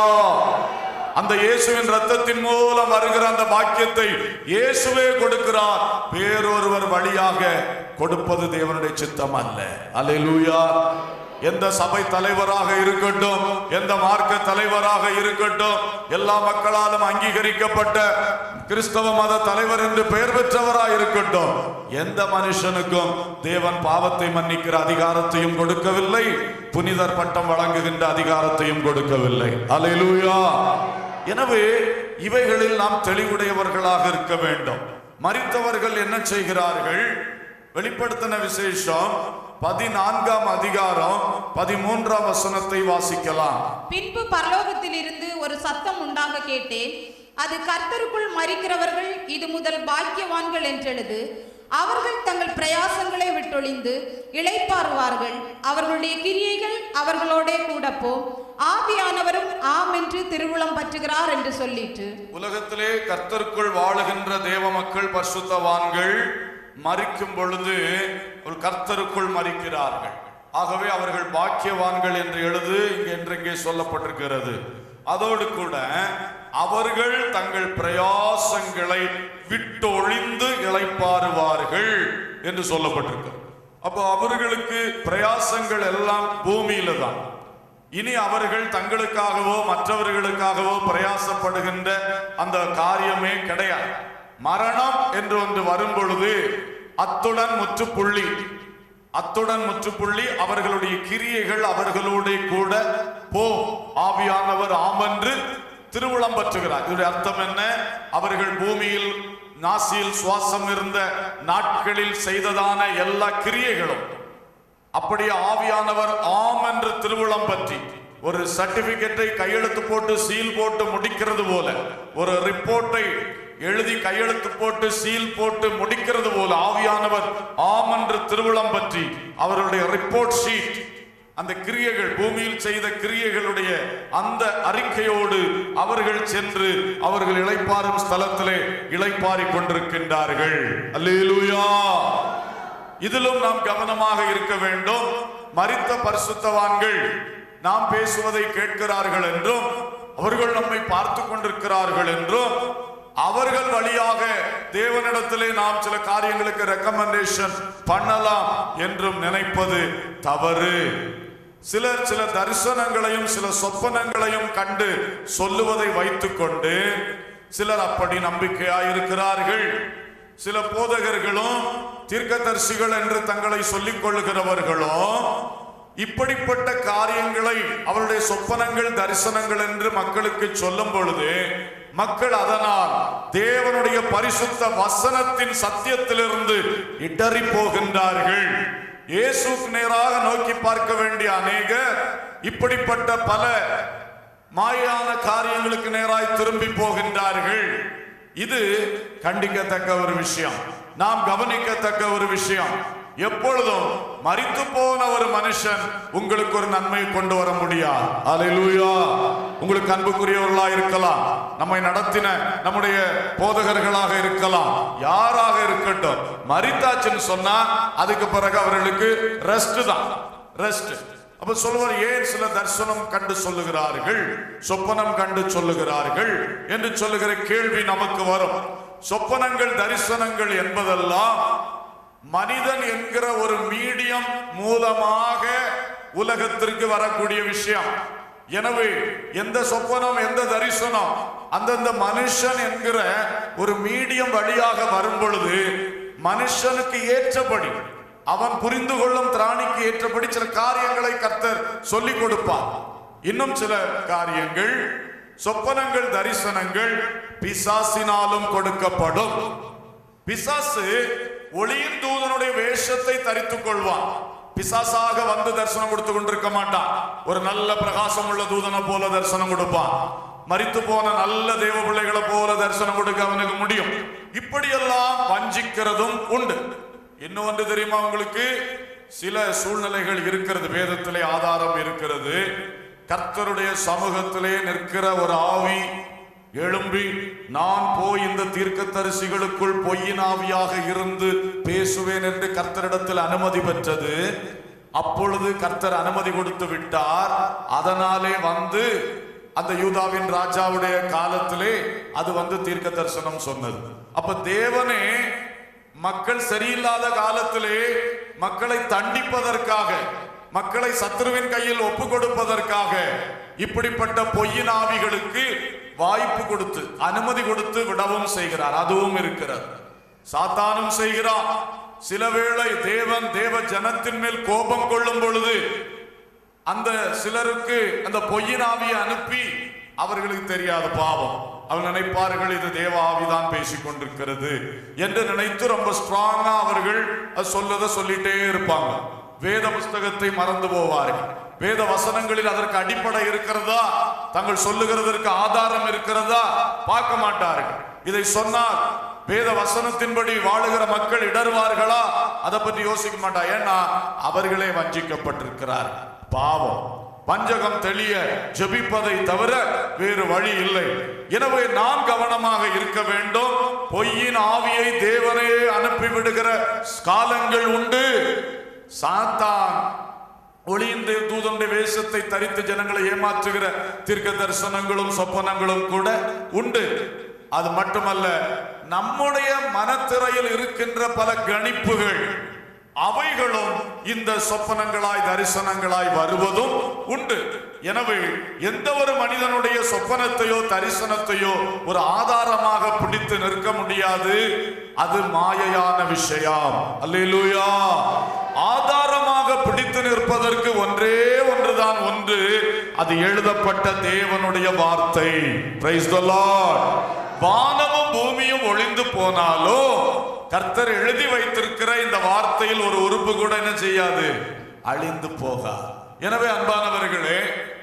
அந்த இயேசுவின் ரத்தத்தின் மூலம் வருகிற அந்த பாக்கியத்தை இயேசுவே கொடுக்கிறார் வேறொருவர் வழியாக கொடுப்பது தேவனுடைய சித்தம் அல்ல அல்லேலூயா எந்த சபை தலைவராக இருக்கட்டும் எந்த மார்க்க தலைவராக இருக்கட்டும் எல்லா மக்களாலும் அங்கீகரிக்கப்பட்ட கிறிஸ்தவ மத தலைவர் என்று பெயர் பெற்றவராக இருக்கட்டும் எந்த மனுஷனுக்கும் தேவன் பாவத்தை மன்னிக்கிற அதிகாரத்தையும் கொடுக்கவில்லை புனிதர் பட்டம் வழங்குகின்ற அதிகாரத்தையும் கொடுக்கவில்லை அல்லேலூயா எனவே இவைகளில் நாம் தெளிவுடையவர்களாக இருக்க வேண்டும் மரித்தவர்கள் என்ன செய்கிறார்கள் வெளிப்படுத்தின விசேஷம் பதினான்காம் அதிகாரம் பதிமூன்றாம் வசனத்தை வாசிக்கலாம் பின்பு பரலோகத்திலிருந்து ஒரு சத்தம் உண்டாக கேட்டேன் அது கர்த்தருக்குள் மறிக்கிறவர்கள் இது முதல் பாக்கியவான்கள் என்றெழுது அவர்கள் தங்கள் பிரயாசங்களை விட்டொழிந்து இளைப்பாறுவார்கள் அவர்களுடைய கிரியைகள் அவர்களோடே கூட போ ஆவியானவரும் ஆம் என்று திருவுளம் பற்றுகிறார் என்று சொல்லிட்டு உலகத்திலே கர்த்தருக்குள் வாழுகின்ற தேவ மக்கள் பரிசுத்தவான்கள் மறிக்கும் பொழுது ஒரு கர்த்தருக்குள் மறிக்கிறார்கள் ஆகவே அவர்கள் பாக்கியவான்கள் என்று எழுது இங்கே என்றெங்கே சொல்லப்பட்டிருக்கிறது அதோடு கூட அவர்கள் தங்கள் பிரயாசங்களை விட்டொழிந்து இளைப்பாறுவார்கள் என்று சொல்லப்பட்டிருக்கு அப்போ அவர்களுக்கு பிரயாசங்கள் எல்லாம் பூமியில தான் இனி அவர்கள் தங்களுக்காகவோ மற்றவர்களுக்காகவோ பிரயாசப்படுகின்ற அந்த காரியமே கிடையாது மரணம் என்று ஒன்று வரும் பொழுது அத்துடன் முற்றுப்புள்ளி அத்துடன் முற்றுப்புள்ளி அவர்களுடைய கிரியைகள் அவர்களோட கூட போ ஆவியானவர் ஆமென்று திருவுளம் பற்றுகிறார் இதனுடைய அர்த்தம் என்ன அவர்கள் பூமியில் நாசியில் சுவாசம் இருந்த நாட்களில் செய்ததான எல்லா கிரியைகளும் அப்படியே ஆவியானவர் ஆம் என்று திருவுளம் பற்றி ஒரு சர்டிபிகேட்டை கையெழுத்து போட்டு சீல் போட்டு முடிக்கிறது போல ஒரு ரிப்போர்ட்டை எழுதி கையெழுத்து போட்டு சீல் போட்டு முடிக்கிறது போல ஆவியானவர் ஆம் என்று திருவிழம் பற்றி அவருடைய ரிப்போர்ட் ஷீட் அந்த கிரியைகள் பூமியில் செய்த கிரியைகளுடைய அந்த அறிக்கையோடு அவர்கள் சென்று அவர்கள் இளைப்பாறும் ஸ்தலத்திலே இளைப்பாரி கொண்டிருக்கின்றார்கள் அல்லேலூயா இதிலும் நாம் கவனமாக இருக்க வேண்டும் மரித்த பரிசுத்தவான்கள் நாம் பேசுவதை கேட்கிறார்கள் என்றும் அவர்கள் நம்மை பார்த்து கொண்டிருக்கிறார்கள் என்றும் அவர்கள் வழியாக தேவனிடத்திலே நாம் சில காரியங்களுக்கு ரெக்கமெண்டேஷன் பண்ணலாம் என்றும் நினைப்பது தவறு சிலர் சில தரிசனங்களையும் சில சொப்பனங்களையும் கண்டு சொல்லுவதை வைத்துக்கொண்டு சிலர் அப்படி நம்பிக்கையாயிருக்கிறார்கள் சில போதகர்களும் தீர்க்கதரிசிகள் என்று தங்களை சொல்லிக் கொள்கிறவர்களும் இப்படிப்பட்ட காரியங்களை அவருடைய சொப்பனங்கள் தரிசனங்கள் என்று மக்களுக்கு சொல்லும் பொழுது மக்கள் அதனால் தேவனுடைய பரிசுத்த வசனத்தின் சத்தியத்திலிருந்து இடறி போகின்றார்கள் இயேசுக்கு நேராக நோக்கி பார்க்க வேண்டிய அநேகர் இப்படிப்பட்ட பல மாயான காரியங்களுக்கு நேராய் திரும்பி போகின்றார்கள் இது கண்டிக்கத்தக்க ஒரு விஷயம் நாம் கவனிக்கத்தக்க ஒரு விஷயம் எப்பொழுதும் மரித்து போன ஒரு மனுஷன் உங்களுக்கு ஒரு நன்மை கொண்டு வர முடியாது அல்லேலூயா உங்களுக்கு அன்புக்குரியவர்களா இருக்கலாம் நம்மை நடத்தின நம்முடைய போதகர்களாக இருக்கலாம் யாராக இருக்கட்டும் மரித்தாச்சுன்னு சொன்னா அதுக்கு பிறகு அவர்களுக்கு ரெஸ்ட் தான் ரெஸ்ட் அப்ப சொல்லுவார் ஏன் சில தரிசனம் கண்டு சொல்லுகிறார்கள் சொப்பனம் கண்டு சொல்லுகிறார்கள் என்று சொல்லுகிற கேள்வி நமக்கு வரும் சொப்பனங்கள் தரிசனங்கள் என்பதெல்லாம் மனிதன் என்கிற ஒரு மீடியம் மூலமாக உலகத்திற்கு வரக்கூடிய விஷயம் எனவே எந்த சொப்பனம் எந்த தரிசனம் அந்தந்த மனுஷன் என்கிற ஒரு மீடியம் வழியாக வரும் பொழுது மனுஷனுக்கு ஏற்றபடி அவன் புரிந்து கொள்ளும் திராணிக்கு ஏற்றபடி சில காரியங்களை கர்த்தர் சொல்லிக் கொடுப்பார் இன்னும் சில காரியங்கள் சொப்பனங்கள் தரிசனங்கள் பிசாசினாலும் கொடுக்கப்படும் பிசாசு ஒளியின் தூதனுடைய வேஷத்தை தரித்துக் கொள்வான் பிசாசாக வந்து தரிசனம் கொடுத்து கொண்டிருக்க மாட்டான் ஒரு நல்ல பிரகாசம் உள்ள தூதனை போல தரிசனம் கொடுப்பான் மரித்து போன நல்ல தேவ பிள்ளைகளை போல தரிசனம் கொடுக்க அவனுக்கு முடியும் இப்படியெல்லாம் வஞ்சிக்கிறதும் உண்டு இன்னொன்று தெரியுமா உங்களுக்கு சில சூழ்நிலைகள் இருக்கிறது வேதத்திலே ஆதாரம் இருக்கிறது கர்த்தருடைய சமூகத்திலே நிற்கிற ஒரு ஆவி எழும்பி நான் போய் இந்த தீர்க்கதரிசிகளுக்குள் பொய்யின் ஆவியாக இருந்து பேசுவேன் என்று கர்த்தரிடத்தில் அனுமதி பெற்றது அப்பொழுது கர்த்தர் அனுமதி கொடுத்து விட்டார் அதனாலே வந்து அந்த யூதாவின் ராஜாவுடைய காலத்திலே அது வந்து தீர்க்க தரிசனம் சொன்னது அப்ப தேவனே மக்கள் சரியில்லாத காலத்திலே மக்களை தண்டிப்பதற்காக மக்களை சத்ருவின் கையில் ஒப்பு கொடுப்பதற்காக இப்படிப்பட்ட பொய்யின் ஆவிகளுக்கு வாய்ப்பு கொடுத்து அனுமதி கொடுத்து விடவும் செய்கிறார் அதுவும் இருக்கிறது சாத்தானும் செய்கிறான் சில வேளை தேவன் தேவ ஜனத்தின் மேல் கோபம் கொள்ளும் பொழுது அந்த சிலருக்கு அந்த பொய்யின் ஆவியை அனுப்பி அவர்களுக்கு தெரியாத பாவம் அவங்க நினைப்பார்கள் இது தேவ ஆவிதான் பேசிக் கொண்டிருக்கிறது என்று நினைத்து ரொம்ப ஸ்ட்ராங்கா அவர்கள் அது சொல்லதை சொல்லிட்டே இருப்பாங்க வேத புஸ்தகத்தை மறந்து போவார்கள் வேத வசனங்களில் அதற்கு அடிப்படை இருக்கிறதா தங்கள் சொல்லுகிறதற்கு ஆதாரம் இருக்கிறதா பார்க்க மாட்டார்கள் இதை சொன்னால் வேத வசனத்தின்படி வாழுகிற மக்கள் இடறுவார்களா அதை பற்றி யோசிக்க மாட்டா ஏன்னா அவர்களே வஞ்சிக்கப்பட்டிருக்கிறார் பாவம் வஞ்சகம் தெளிய ஜெபிப்பதை தவிர வேறு வழி இல்லை எனவே நாம் கவனமாக இருக்க வேண்டும் பொய்யின் ஆவியை தேவனே அனுப்பிவிடுகிற காலங்கள் உண்டு சாத்தான் ஒளியின் தே- தூதனுடைய வேஷத்தை தரித்து ஜனங்களை ஏமாற்றுகிற தீர்க்க தரிசனங்களும் சொப்பனங்களும் கூட உண்டு அது மட்டுமல்ல நம்முடைய மனத்திரையில் இருக்கின்ற பல கணிப்புகள் அவைகளும் இந்த சொப்பனங்களாய் தரிசனங்களாய் வருவதும் உண்டு எனவே எந்த ஒரு மனிதனுடைய சொப்பனத்தையோ தரிசனத்தையோ ஒரு ஆதாரமாக பிடித்து நிற்க முடியாது அது மாயையான விஷயம் அல்லேலூயா ஆதாரமாக பிடித்து நிற்பதற்கு ஒன்றே ஒன்றுதான் ஒன்று அது எழுதப்பட்ட தேவனுடைய வார்த்தை பிரைஸ் தி லார்ட் வானமும் பூமியும் ஒளிந்து போனாலும் கர்த்தர் எழுதி வைத்திருக்கிற இந்த வார்த்தையில் ஒரு உறுப்பு கூட என்ன செய்யாது அழிந்து போகா எனவே அன்பானவர்களே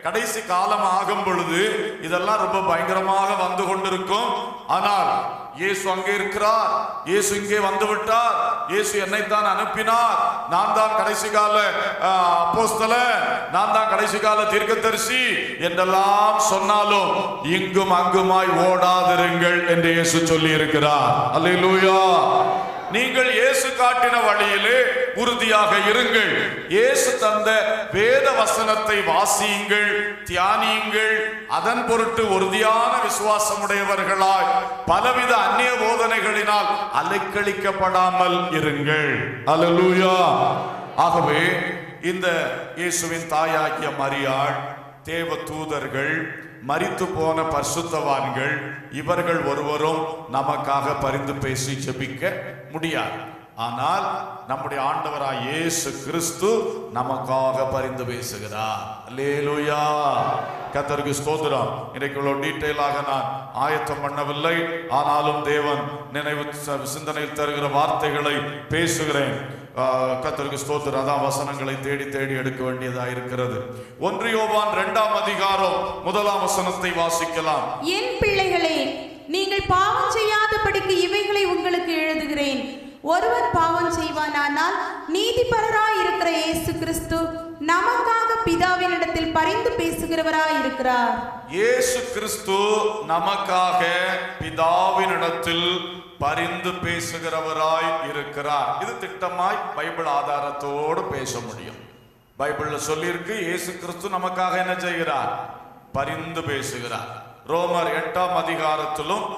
கடைசி காலம் ஆகும் பொழுது இதெல்லாம் ரொம்ப பயங்கரமாக வந்து கொண்டிருக்கும் ஆனால் இயேசு அங்கே இருக்கிறார் இயேசு இங்கே வந்து விட்டார் இயேசு என்னைத்தான் அனுப்பினார் நான் தான் கடைசி கால அப்போஸ்தல நான் தான் கடைசி கால தீர்க்கதரிசி என்றெல்லாம் சொன்னாலும் இங்கும் அங்குமாய் ஓடாதிருங்கள் என்று இயேசு சொல்லி இருக்கிறார் அல்லேலூயா நீங்கள் இயேசு காட்டின வழியிலே உறுதியாக இருங்கள் இயேசு தந்த வேத வசனத்தை வாசியுங்கள் தியானியுங்கள் அதன் பொருட்டு உறுதியான விசுவாசமுடையவர்களாய் பலவித அந்நிய போதனைகளினால் அலைக்கழிக்கப்படாமல் இருங்கள் அல்லேலூயா ஆகவே இந்த இயேசுவின் தாயாகிய மரியாள் தேவ தூதர்கள் மரித்து போன பரிசுத்தவான்கள் இவர்கள் ஒருவரும் நமக்காக பரிந்து பேசி ஜெபிக்க முடியாது ஆனால் நம்முடைய ஆண்டவராய் இயேசு கிறிஸ்து நமக்காக பரிந்து பேசுகிறார் அல்லேலூயா கத்தருக்கு ஸ்தோத்திரம் இன்னைக்கு இவ்வளவு டீட்டெயிலாக நான் ஆயத்தம் பண்ணவில்லை ஆனாலும் தேவன் நினைவு ச- சிந்தனையில் தருகிற வார்த்தைகளை பேசுகிறேன் ஆஹ் கர்த்தருக்கு ஸ்தோத்திரம் அதான் வசனங்களை தேடி தேடி எடுக்க வேண்டியதா இருக்கிறது ஒன்று யோவான் இரண்டாம் அதிகாரம் முதலாம் வசனத்தை வாசிக்கலாம் என் பிள்ளைகளே நீங்கள் பாவம் செய்யாதபடிக்கு இவைகளை உங்களுக்கு எழுதுகிறேன் ஒருவன் பாவம் செய்வானானால் நீதிபரராய் இருக்கிற இயேசு கிறிஸ்து நமக்காக பிதாவினிடத்தில் பரிந்து பேசுகிறவராய் இருக்கிறார் இயேசு கிறிஸ்து நமக்காக பிதாவினிடத்தில் பரிந்து பேசுகிறவராய் இருக்கிறார் இது திட்டமாய் பைபிள் ஆதாரத்தோடு பேச முடியும் பைபிள்ல சொல்லியிருக்கு இயேசு கிறிஸ்து நமக்காக என்ன செய்கிறார் பரிந்து பேசுகிறார் ரோமர் எட்டாம் அதிகாரத்திலும்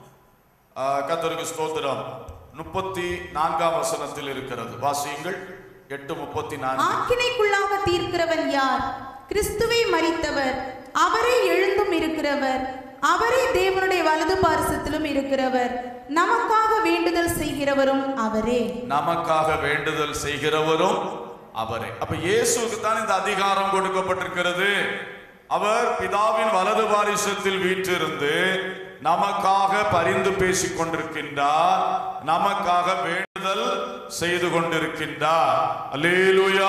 ஆஹ், கர்த்தருக்கு ஸ்தோத்திரம் முப்பத்தி நான்காம் வசனத்தில் இருக்கிறது வாசியுங்கள் எட்டு முப்பத்தி நான்கு ஆக்கினைக்குள்ளாக தீர்க்கிறவன் யார் கிறிஸ்துவே மரித்தவர் அவரே எழுந்தும் இருக்கிறவர் அவரே தேவனுடைய வலது பாரசத்திலும் இருக்கிறவர் நமக்காக வேண்டுதல் செய்கிறவரும் அவரே நமக்காக வேண்டுதல் செய்கிறவரும் அவரே அப்ப இயேசுவுக்கு தான் இந்த அதிகாரம் கொடுக்கப்பட்டிருக்கிறது அவர் பிதாவின் வலது பாரிசத்தில் வீற்றிருந்து நமக்காக பரிந்து பேசிக் கொண்டிருக்கின்றார் நமக்காக வேண்டுதல் செய்து கொண்டிருக்கின்றார் அல்லேலூயா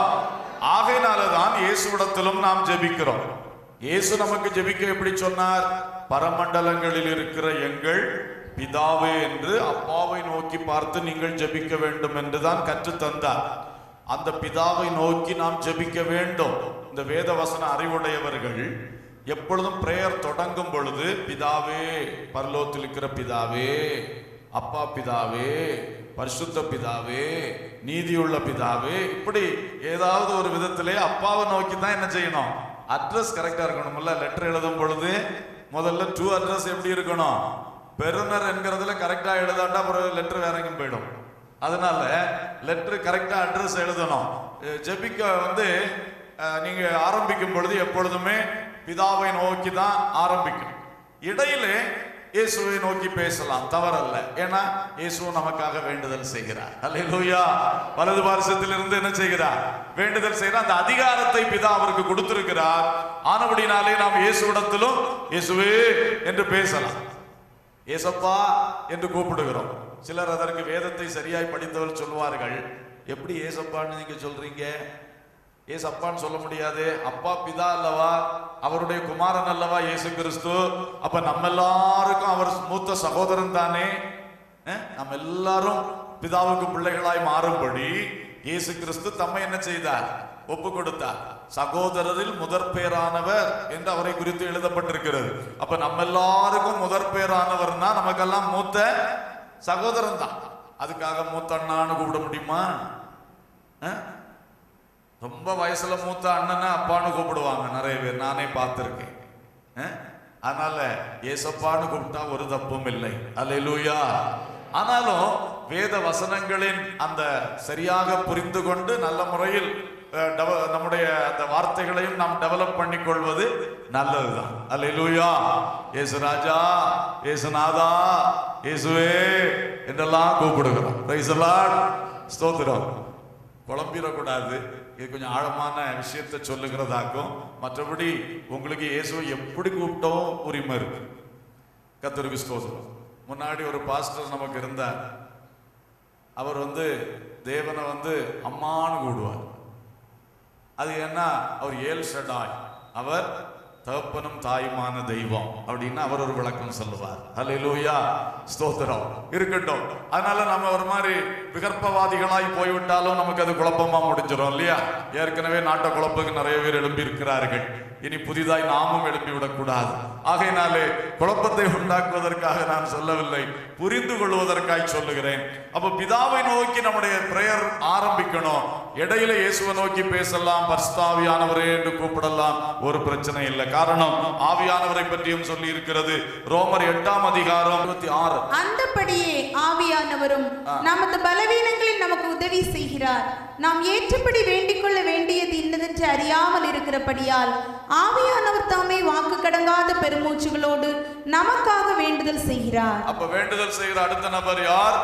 ஆகையினாலதான் இயேசுவிடத்திலும் நாம் ஜெபிக்கிறோம் இயேசு நமக்கு ஜெபிக்க எப்படி சொன்னார் பரமண்டலங்களில் இருக்கிற எங்கள் பிதாவே என்று அப்பாவை நோக்கி பார்த்து நீங்கள் ஜெபிக்க வேண்டும் என்று தான் கற்றுத் தந்தார் அந்த பிதாவை நோக்கி நாம் ஜெபிக்க வேண்டும் இந்த வேத வசன அறிவுடையவர்கள் எப்பொழுதும் பிரேயர் தொடங்கும் பொழுது பிதாவே பரலோகத்தில் இருக்கிற பிதாவே அப்பா பிதாவே பரிசுத்த பிதாவே நீதியுள்ள பிதாவே இப்படி ஏதாவது ஒரு விதத்திலே அப்பாவை நோக்கி தான் என்ன செய்யணும் அட்ரஸ் கரெக்டா இருக்கணும்ல லெட்டர் எழுதும் பொழுது முதல்ல டூ அட்ரஸ் எப்படி இருக்கணும் பெறுநர் என்கிறதுல கரெக்டா எழுதாண்டா அப்புறம் லெட்டர் வேற எங்கேயும் போயிடும் அதனால லெட்டர் கரெக்டா அட்ரஸ் எழுதணும் அஹ் ஜெபிக்க வந்து அஹ், நீங்க ஆரம்பிக்கும் பொழுது எப்பொழுதுமே பிதாவை நோக்கி தான் ஆரம்பிக்கும் இடையிலே இயேசுவை நோக்கி பேசலாம் தவறல்ல ஏன்னா இயேசு நமக்காக வேண்டுதல் செய்கிறார் அல்லேலூயா வலது பாரசத்தில் இருந்து என்ன செய்கிறார் வேண்டுதல் செய்கிறார் அந்த அதிகாரத்தை பிதா அவருக்கு கொடுத்திருக்கிறார் ஆனபடினாலே நாம் இயேசுவிடத்திலும் இயேசுவே என்று பேசலாம் ஏசப்பா என்று கூப்பிடுகிறோம் சிலர் அதற்கு வேதத்தை சரியாய் படித்தவர் சொல்வார்கள் எப்படி ஏசப்பான்னு நீங்க சொல்றீங்க ஏசப்பான்னு சொல்ல முடியாது அப்பா பிதா அல்லவா அவருடைய குமாரன் அல்லவா இயேசு கிறிஸ்து அப்ப நம்ம எல்லாருக்கும் அவர் மூத்த சகோதரன் தானே அஹ், நம்ம எல்லாரும் பிதாவுக்கு பிள்ளைகளாய் மாறும்படி இயேசு கிறிஸ்து தம்மை என்ன செய்தார் ஒப்பு கொடுத்தார் சகோதரரில் முதற் பேரானவர் என்று அவரை குறித்து எழுதப்பட்டிருக்கிறது அப்ப நம்ம எல்லாருக்கும் முதற் பேரானவர்னா நமக்கெல்லாம் மூத்த சகோதரன் தான் அதுக்காக மூத்த அண்ணான்னு கூப்பிட முடியுமா அஹ்? ரொம்ப வயசுல மூத்த அண்ணனை அப்பான்னு கூப்பிடுவாங்க நிறைய பேர் நானே பார்த்திருக்கேன் அஹ்? அதனால ஏசப்பான்னு கூப்பிட்டா ஒரு தப்பும் இல்லை அல்லேலூயா ஆனாலும் வேத வசனங்களின் அந்த சரியாக புரிந்து கொண்டு நல்ல முறையில் அஹ், டெவ- நம்முடைய அந்த வார்த்தைகளையும் நாம் டெவலப் பண்ணிக்கொள்வது நல்லதுதான் அல்லேலூயா இயேசு ராஜா இயேசுநாதா இயேசுவே என்றெல்லாம் கூப்பிடுகிறோம் Praise the Lord. ஸ்தோத்திரம் குழம்பிடக்கூடாது இது கொஞ்சம் ஆழமான விஷயத்தை சொல்லுகிறதாக்கும் மற்றபடி உங்களுக்கு இயேசுவை எப்படி கூப்பிட்டோம் உரிமை இருக்கு கத்தருக்கு ஸ்தோத்திரம் முன்னாடி ஒரு பாஸ்டர் நமக்கு இருந்தார் அவர் வந்து தேவனை வந்து அம்மான்னு கூடுவார் அது என்ன அவர் ஏல் ஷடாய் அவர் தகப்பனும் தாயுமான தெய்வம் அப்படின்னு அவர் ஒரு விளக்கம் சொல்லுவார் ஹalleluya ஸ்தோத்திரம் இருக்கட்டும் அதனால நம்ம ஒரு மாதிரி விகற்பவாதிகளாய் போய்விட்டாலும் நமக்கு அது குழப்பமா முடிஞ்சிடும் இல்லையா ஏற்கனவே நாட்டை குழப்பக்கு நிறைய பேர் எழும்பி இருக்கிறார்கள் இனி புதிதாய் நாமும் எழுப்பி விடக்கூடாது ஆகையினாலே குழப்பத்தை உண்டாக்குவதற்காக நான் சொல்லவில்லை புரிந்து கொள்வதற்காய் சொல்லுகிறேன் அப்ப பிதாவை நோக்கி நம்முடைய பிரேயர் ஆரம்பிக்கணும் இடையில இயேசுவை நோக்கி பேசலாம் பரிசுத்தாவியானவரே என்று கூப்பிடலாம் ஒரு பிரச்சனை இல்லை காரணம் ஆவியானவரை பற்றியும் சொல்லி இருக்கிறது ரோமர் எட்டாம் அதிகாரம் இருபத்தி ஆறு அந்தபடியே ஆவியானவரும் நமது பலவீனங்களில் நமக்கு உதவி செய்கிறார் நாம் ஏற்றபடி வேண்டிக் கொள்ள வேண்டியது இன்னதென்று அறியாமல் இருக்கிறபடியால் ஆவியானவர் தாமே வாக்கு கடங்காத பெருமூச்சுகளோடு நமக்காக வேண்டுதல் செய்கிறார் அப்ப வேண்டுதல் செய்கிற அடுத்த நபர் யார்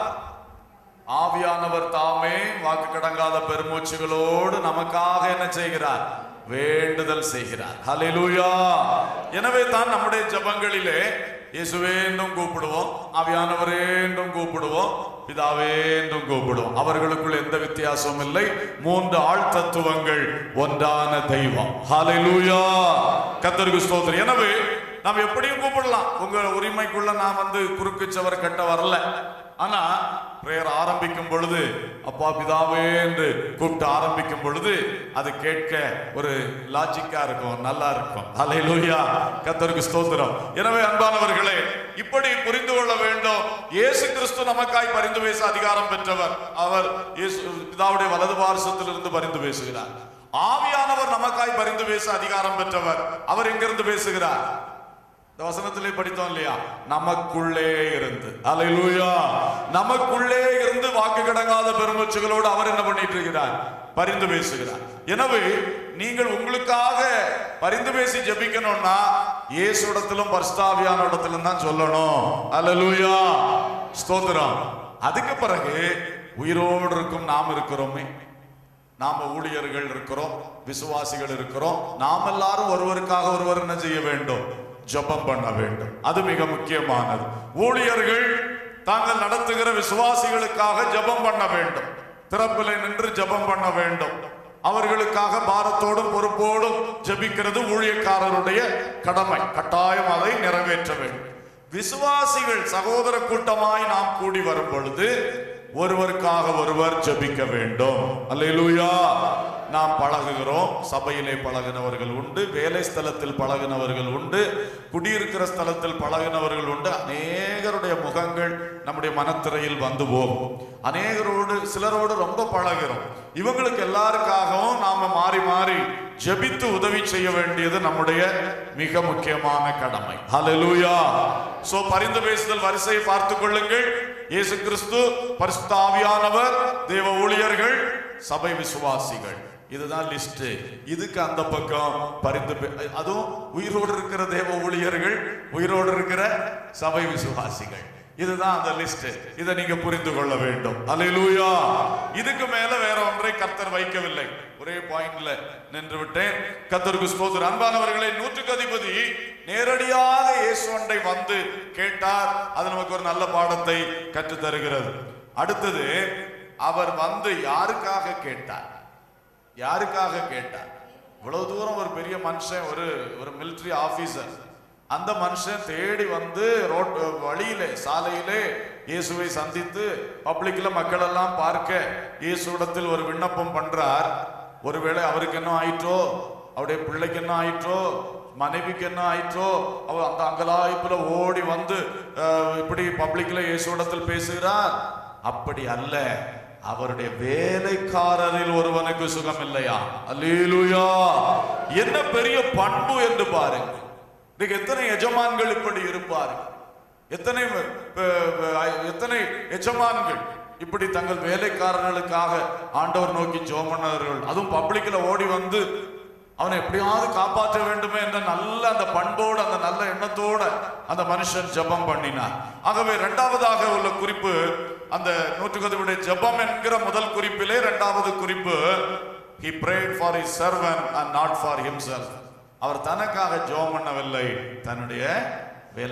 ஆவியானவர் தாமே வாக்கு கடங்காத பெருமூச்சுகளோடு நமக்காக என்ன செய்கிறார் வேண்டுதல் செய்கிறார் ஹalleluya எனவே தான் நம்முடைய ஜெபங்களிலே இயேசுவே என்றும் கூப்பிடுவோம் ஆவியானவரே என்றும் கூப்பிடுவோம் பிதாவே என்றும் கூப்பிடுவோம் அவர்களுக்குள் எந்த வித்தியாசமும் இல்லை மூன்று ஆள் தத்துவங்கள் ஒன்றான தெய்வம் ஹalleluya கர்த்தருக்கு ஸ்தோத்திரம் எனவே நாம் எப்படியும் கூப்பிடலாம் உங்க உரிமைக்குள்ள நான் வந்து குறுக்கு சவர் கட்ட வரல ஆனா பிரேயர் ஆரம்பிக்கும் பொழுது அப்பா பிதாவே என்று கூப்பிட்டு ஆரம்பிக்கும் பொழுது அது கேட்க ஒரு லாஜிக்கா இருக்கும் நல்லா இருக்கும் ஹalleluya கர்த்தருக்கு ஸ்தோத்திரம் எனவே அன்பானவர்களே இப்படி புரிந்து கொள்ள வேண்டும் இயேசு கிறிஸ்து நமக்காய் பரிந்து பேச அதிகாரம் பெற்றவர் அவர் இயேசு பிதாவுடைய வலது பாரசத்திலிருந்து பரிந்து பேசுகிறார் ஆவியானவர் நமக்காய் பரிந்து பேச அதிகாரம் பெற்றவர் அவர் எங்கிருந்து பேசுகிறார் இந்த வசனத்திலே படித்தோம் இல்லையா நமக்குள்ளே இருந்து அல்லேலூயா நமக்குள்ளே இருந்து வாக்கு கடங்காத பெருமூச்சுகளோடு அவர் என்ன பண்ணிட்டு இருக்கிறார் பரிந்து பேசுகிறார் எனவே நீங்கள் உங்களுக்காக பரிந்து பேசி ஜெபிக்கணும்னா இயேசு இடத்திலும் பரிசுத்தாவியான இடத்திலும் தான் சொல்லணும் அல்லேலூயா ஸ்தோத்திரம் அதுக்கு பிறகு உயிரோடு இருக்கும் நாம் இருக்கிறோமே நாம ஊழியர்கள் இருக்கிறோம் விசுவாசிகள் இருக்கிறோம் நாம் எல்லாரும் ஒருவருக்காக ஒருவர் என்ன செய்ய வேண்டும் ஜெபம் பண்ண வேண்டும் அது மிக முக்கியமானது ஊழியர்கள் தாங்கள் நடத்துகிற விசுவாசிகளுக்காக ஜெபம் பண்ண வேண்டும் திறப்பிலே நின்று ஜெபம் பண்ண வேண்டும் அவர்களுக்காக பாரத்தோடும் பொறுப்போடும் ஜெபிக்கிறது ஊழியக்காரருடைய கடமை கட்டாயம் அதை நிறைவேற்ற வேண்டும் விசுவாசிகள் சகோதர கூட்டமாய் நாம் கூடி வரும் பொழுது ஒருவருக்காக ஒருவர் ஜெபிக்க வேண்டும் அல்லேலூயா நாம் பழகுகிறோம் சபையிலே பழகினவர்கள் உண்டு வேலை ஸ்தலத்தில் பழகினவர்கள் உண்டு குடியிருக்கிற ஸ்தலத்தில் பழகினவர்கள் உண்டு அநேகருடைய முகங்கள் நம்முடைய மனத்திரையில் வந்து போகும் அநேகரோடு சிலரோடு ரொம்ப பழகிறோம் இவங்களுக்கு எல்லாருக்காகவும் நாம மாறி மாறி ஜெபித்து உதவி செய்ய வேண்டியது நம்முடைய மிக முக்கியமான கடமை ஹalleluya சோ பரிந்து பேசுதல் வரிசையை பார்த்துக் கொள்ளுங்கள் இயேசு கிறிஸ்து பரிசுத்த ஆவியானவர் தேவ ஊழியர்கள் சபை விசுவாசிகள் இதுதான் லிஸ்ட் இதுக்கு அந்த பக்கம் பரிந்து பே- அதுவும் உயிரோடு இருக்கிற தேவ ஊழியர்கள் உயிரோடு இருக்கிற சபை விசுவாசிகள் இதுதான் அந்த லிஸ்ட் இதை நீங்க புரிந்து கொள்ள வேண்டும் அல்லேலூயா இதுக்கு மேல வேற ஒன்றை கர்த்தர் வைக்கவில்லை ஒரே பாயிண்ட்ல நின்று விட்டேன் கர்த்தருக்கு ஸ்தோத்திரம் அன்பானவர்களை நூற்றுக்கு அதிபதி நேரடியாக இயேசுவண்டை வந்து கேட்டார் அது நமக்கு ஒரு நல்ல பாடத்தை கற்றுத் தருகிறது அடுத்தது அவர் வந்து யாருக்காக கேட்டார் யாருக்காக கேட்டார் இவ்வளவு தூரம் ஒரு பெரிய மனுஷன் ஒரு ஒரு military ஆபீசர் அந்த மனுஷன் தேடி வந்து ரோட் வழியிலே சாலையிலே இயேசுவை சந்தித்து பப்ளிக்ல மக்கள் எல்லாம் பார்க்க இயேசுவிடத்தில் ஒரு விண்ணப்பம் பண்றார் ஒருவேளை அவருக்கு என்ன ஆயிற்றோ அவருடைய பிள்ளைக்கு என்ன ஆயிற்றோ மனைவிக்கு என்ன ஆயிற்றோ அவர் அந்த அங்கலாய்ப்புல ஓடி வந்து அஹ், இப்படி பப்ளிக்ல இயேசுவிடத்தில் பேசுகிறார் அப்படி அல்ல அவருடைய வேலைக்காரரில் ஒருவனுக்கு சுகம் இல்லையா அல்லேலூயா என்ன பெரிய பண்பு என்று பாருங்க இன்னைக்கு எத்தனை எஜமான்கள் இப்படி இருப்பார்கள் எத்தனை அஹ், அஹ், எத்தனை எஜமான்கள் இப்படி தங்கள் வேலைக்காரர்களுக்காக ஆண்டவர் நோக்கி ஜெபம் பண்ணவர்கள் அதுவும் பப்ளிக்ல ஓடி வந்து அவனை எப்படியாவது காப்பாற்ற வேண்டுமே என்ற நல்ல அந்த பண்போடு அந்த நல்ல எண்ணத்தோட அந்த மனுஷன் ஜெபம் பண்ணினார் ஆகவே இரண்டாவதாக உள்ள குறிப்பு அந்த நூற்றுக்கதவுடைய ஜெபம் என்கிற முதல் குறிப்பிலே இரண்டாவது குறிப்பு he prayed for his servant and not for himself அவர் தனக்காக ஜெபம் பண்ணவில்லை தன்னுடைய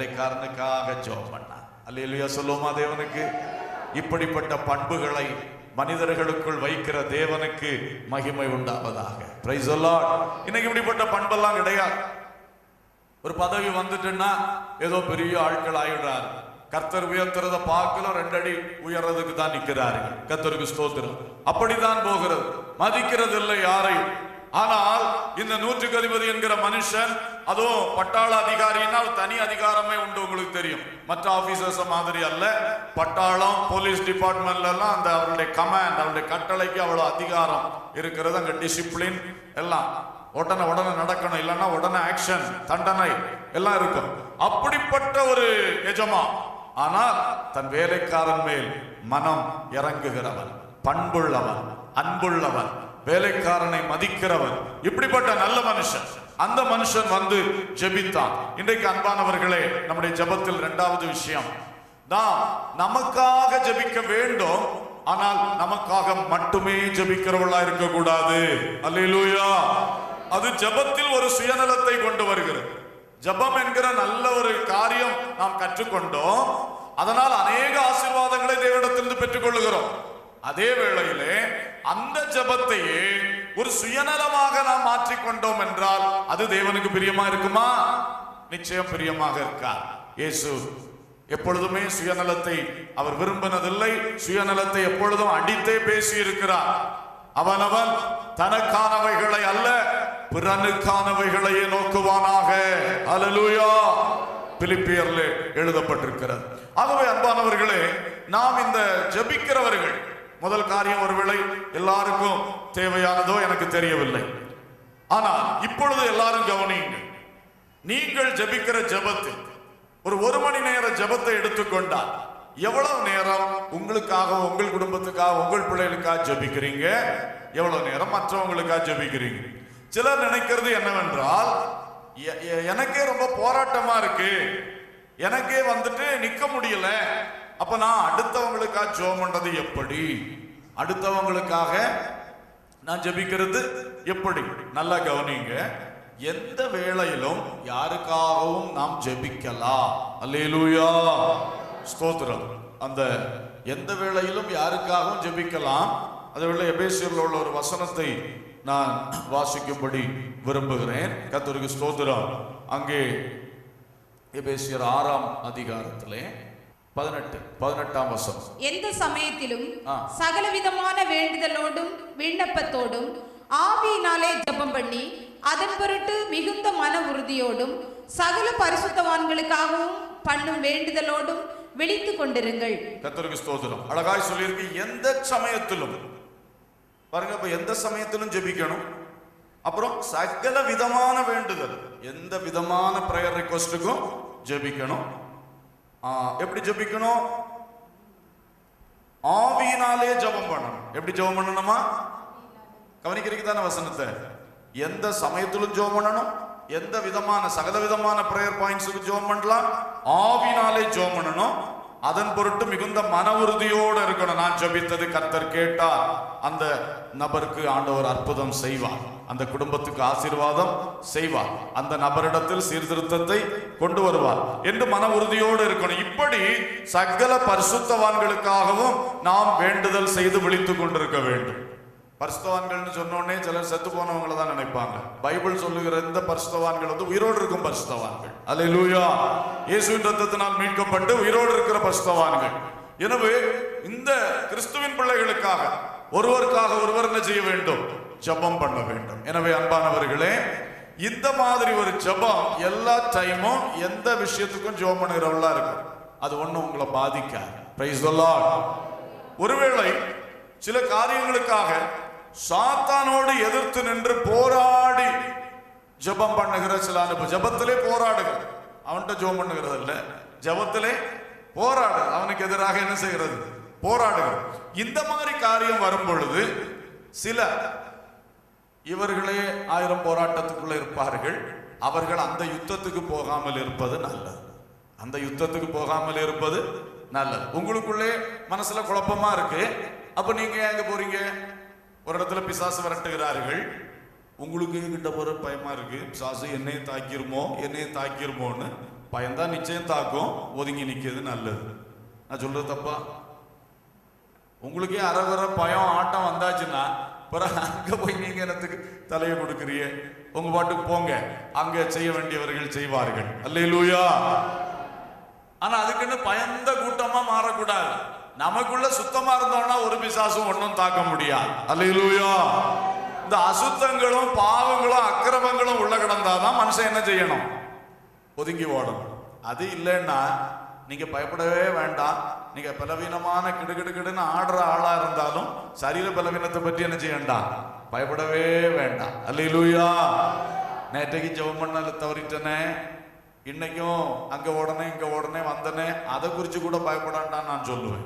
வேலைக்காரனுக்காக ஜெபம் பண்ணார் அல்லேலூயா சொல்லுவோமா தேவனுக்கு இப்படிப்பட்ட பண்புகளை மனிதர்களுக்குள் வைக்கிற தேவனுக்கு மகிமை உண்டாவதாக Praise the Lord. இன்னைக்கு இப்படிப்பட்ட பண்பெல்லாம் கிடையாது ஒரு பதவி வந்துட்டுன்னா ஏதோ பெரிய ஆட்கள் ஆயிடுறாரு கர்த்தர் உயர்த்துறத பார்க்கல ரெண்டு அடி உயர்றதுக்கு தான் நிக்கிறார்கள் கர்த்தருக்கு ஸ்தோத்திரம் அப்படித்தான் போகிறது மதிக்கிறது இல்லை யாரையும் ஆனால் இந்த நூற்றுக்கு அதிபதி என்கிற மனுஷன் அதுவும் பட்டாள அதிகாரின்னா ஒரு தனி அதிகாரமே உண்டு உங்களுக்கு தெரியும் மற்ற ஆபீசர்ஸ் மாதிரி அல்ல பட்டாளம் போலீஸ் டிபார்ட்மெண்ட்ல எல்லாம் அந்த அவருடைய கமாண்ட் அவருடைய கட்டளைக்கு அவ்வளவு அதிகாரம் இருக்கிறது அங்க டிசிப்ளின் எல்லாம் உடனே உடனே நடக்கணும் இல்லைன்னா உடனே ஆக்ஷன் தண்டனை எல்லாம் இருக்கும் அப்படிப்பட்ட ஒரு எஜமா ஆனால் தன் வேலைக்காரன் மேல் மனம் இறங்குகிறவன் பண்புள்ளவன் அன்புள்ளவன் வேலைக்காரனை மதிக்கிறவன் இப்படிப்பட்ட நல்ல மனுஷன் அந்த மனுஷன் வந்து ஜெபித்தான் இன்றைக்கு அன்பானவர்களே நம்முடைய ஜெபத்தில் இரண்டாவது விஷயம் நாம் நமக்காக ஜெபிக்க வேண்டும் ஆனால் நமக்காக மட்டுமே ஜெபிக்கிறவர்களா இருக்கக்கூடாது அல்லேலூயா அது ஜெபத்தில் ஒரு சுயநலத்தை கொண்டு வருகிறது ஜெபம் என்கிற நல்ல ஒரு காரியம் நாம் கற்றுக்கொண்டோம் அதனால் அநேக ஆசீர்வாதங்களை தேவனிடத்திலிருந்து பெற்றுக்கொள்ளுகிறோம் அதே வேளையிலே அந்த ஜெபத்தையே ஒரு சுயநலமாக நாம் மாற்றிக்கொண்டோம் என்றால் அது தேவனுக்கு பிரியமா இருக்குமா நிச்சயம் பிரியமாக இருக்கா இயேசு எப்பொழுதுமே சுயநலத்தை அவர் விரும்பினதில்லை சுயநலத்தை எப்பொழுதும் அடித்தே பேசி இருக்கிறார் அவனவன் தனக்கானவைகளை அல்ல பிறனுக்கானவைகளையே நோக்குவானாக அல்லேலூயா பிலிப்பியர்ல எழுதப்பட்டிருக்கிறது ஆகவே அன்பானவர்களே நாம் இந்த ஜெபிக்கிறவர்கள் முதல் காரியம் ஒருவேளை எல்லாருக்கும் தேவையானதோ எனக்கு தெரியவில்லை ஆனால் இப்பொழுது எல்லாரும் கவனியுங்கள் நீங்கள் ஜெபிக்கிற ஜெபத்தில் ஒரு ஒரு மணி நேர ஜெபத்தை எடுத்துக்கொண்டால் எவ்வளவு நேரம் உங்களுக்காக உங்கள் குடும்பத்துக்காக உங்கள் பிள்ளைகளுக்காக ஜெபிக்கிறீங்க எவ்வளவு நேரம் மற்றவங்களுக்காக ஜெபிக்கிறீங்க சிலர் நினைக்கிறது என்னவென்றால் எ- எ- எனக்கே ரொம்ப போராட்டமா இருக்கு எனக்கே வந்துட்டு நிக்க முடியல அப்ப நான் அடுத்தவங்களுக்காக ஜெபம் பண்றது எப்படி அடுத்தவங்களுக்காக நான் ஜெபிக்கிறது எப்படி நல்லா கவனிங்க எந்த வேளையிலும் யாருக்காகவும் நாம் ஜெபிக்கலாம் அல்லேலூயா ஸ்தோத்திரம் அந்த எந்த வேளையிலும் யாருக்காகவும் ஜெபிக்கலாம் அதை விட எபேசியர்ல உள்ள ஒரு வசனத்தை நான் வாசிக்கும்படி விரும்புகிறேன் கர்த்தருக்கு ஸ்தோத்திரம் அங்கே எபேசியர் ஆறாம் அதிகாரத்திலே பதினெட்டு பதினெட்டாம் வசனம் எந்த சமயத்திலும் ஆ. சகலவிதமான வேண்டுதலோடும் விண்ணப்பத்தோடும் ஆவியினாலே ஜெபம் பண்ணி அதன் பொருட்டு மிகுந்த மன உறுதியோடும் சகல பரிசுத்தவான்களுக்காகவும் பண்ணும் வேண்டுதலோடும் விழித்துக் கொண்டிருங்கள் கர்த்தருக்கு ஸ்தோத்திரம் அழகாய் சொல்லியிருக்கு எந்த சமயத்திலும் பாருங்க இப்ப எந்த சமயத்திலும் ஜெபிக்கணும் அப்புறம் சகல விதமான வேண்டுதல் எந்த விதமான பிரேயர் ரிக்வஸ்டுக்கும் ஜெபிக்கணும் ஆ, எப்படி ஜெபிக்கணும் ஆவியினாலே ஜெபம் பண்ணணும் எப்படி ஜெபம் பண்ணணுமா கவனிக்கிறீங்க தானே வசனத்தை எந்த சமயத்திலும் ஜெபம் பண்ணணும் எந்த விதமான சகல விதமான பிரேயர் பாயிண்ட்ஸுக்கு ஜெபம் பண்ணலாம் ஆவினாலே ஜெபம் பண்ணணும் அதன் பொருட்டு மிகுந்த மன உறுதியோடு இருக்கணும் நான் ஜெபித்தது கர்த்தர் கேட்டார் அந்த நபருக்கு ஆண்டவர் அற்புதம் செய்வார் அந்த குடும்பத்துக்கு ஆசீர்வாதம் செய்வார் அந்த நபரிடத்தில் சீர்திருத்தத்தை கொண்டு வருவார் என்று மன உறுதியோடு இருக்கணும் இப்படி சகல பரிசுத்தவான்களுக்காகவும் நாம் வேண்டுதல் செய்து விழித்துக் கொண்டிருக்க வேண்டும் பரிசுத்தவான்கள்னு சொன்னோடனே சிலர் செத்து போனவங்களை தான் நினைப்பாங்க பைபிள் சொல்லுகிற இந்த பரிசுத்தவான்கள் வந்து உயிரோடு இருக்கும் பரிசுத்தவான்கள் அல்லேலூயா இயேசுவின் ரத்தத்தினால் மீட்கப்பட்டு உயிரோடு இருக்கிற பரிசுத்தவான்கள் எனவே இந்த கிறிஸ்துவின் பிள்ளைகளுக்காக ஒருவருக்காக ஒருவர் என்ன செய்ய வேண்டும் ஜெபம் பண்ண வேண்டும் எனவே அன்பானவர்களே இந்த மாதிரி ஒரு ஜெபம் எல்லா டைமும் எந்த விஷயத்துக்கும் ஜெபம் பண்ணுகிறவங்களா இருக்கும் அது ஒண்ணும் உங்களை பாதிக்காது பிரைஸ் ஒருவேளை சில காரியங்களுக்காக சாத்தானோடு எதிர்த்து நின்று போராடி ஜெபம் பண்ணுகிற சில அனுபவம் ஜெபத்திலே போராடுகிறது அவன்கிட்ட ஜெபம் பண்ணுகிறது இல்ல ஜெபத்திலே போராடு அவனுக்கு எதிராக என்ன செய்கிறது போராடுகிறது இந்த மாதிரி காரியம் வரும் பொழுது சில இவர்களே ஆயிரம் போராட்டத்துக்குள்ள இருப்பார்கள் அவர்கள் அந்த யுத்தத்துக்கு போகாமல் இருப்பது நல்லது அந்த யுத்தத்துக்கு போகாமல் இருப்பது நல்லது உங்களுக்குள்ளே மனசுல குழப்பமா இருக்கு அப்ப நீங்க ஏன் எங்க போறீங்க ஒரு இடத்துல பிசாசு விரட்டுகிறார்கள் உங்களுக்கு கிட்ட போற பயமா இருக்கு பிசாசு என்னையும் தாக்கிருமோ என்னையும் தாக்கிருமோன்னு பயந்தா நிச்சயம் தாக்கும் ஒதுங்கி நிக்கிறது நல்லது நான் சொல்றது தப்பா உங்களுக்கே அறகுற பயம் ஆட்டம் வந்தாச்சுன்னா பிறகு அங்க போய் நீங்க என்னத்துக்கு தலையை கொடுக்குறீங்க உங்க பாட்டுக்கு போங்க அங்க செய்ய வேண்டியவர்கள் செய்வார்கள் அல்லேலூயா ஆனா அதுக்குன்னு பயந்த கூட்டமா மாறக்கூடாது நமக்குள்ள சுத்தமா இருந்தோம்னா ஒரு பிசாசும் ஒன்றும் தாக்க முடியாது அல்லேலூயா இந்த அசுத்தங்களும் பாவங்களும் அக்கிரமங்களும் உள்ள கிடந்தாதான் மனுஷன் என்ன செய்யணும் ஒதுங்கி ஓடணும் அது இல்லைன்னா நீங்க பயப்படவே வேண்டாம் நீங்க பலவீனமான கிடுகிடுகிடுன்னு ஆடுற ஆளா இருந்தாலும் சரீர பலவீனத்தை பற்றி என்ன செய்யண்டாம் பயப்படவே வேண்டாம் அல்லேலூயா நேற்றைக்கு ஜெபம் பண்ணல தவறிட்டனே இன்னைக்கும் அங்க ஓடனே இங்க ஓடனே வந்தனே அதை குறித்து கூட பயப்படாண்டான்னு நான் சொல்லுவேன்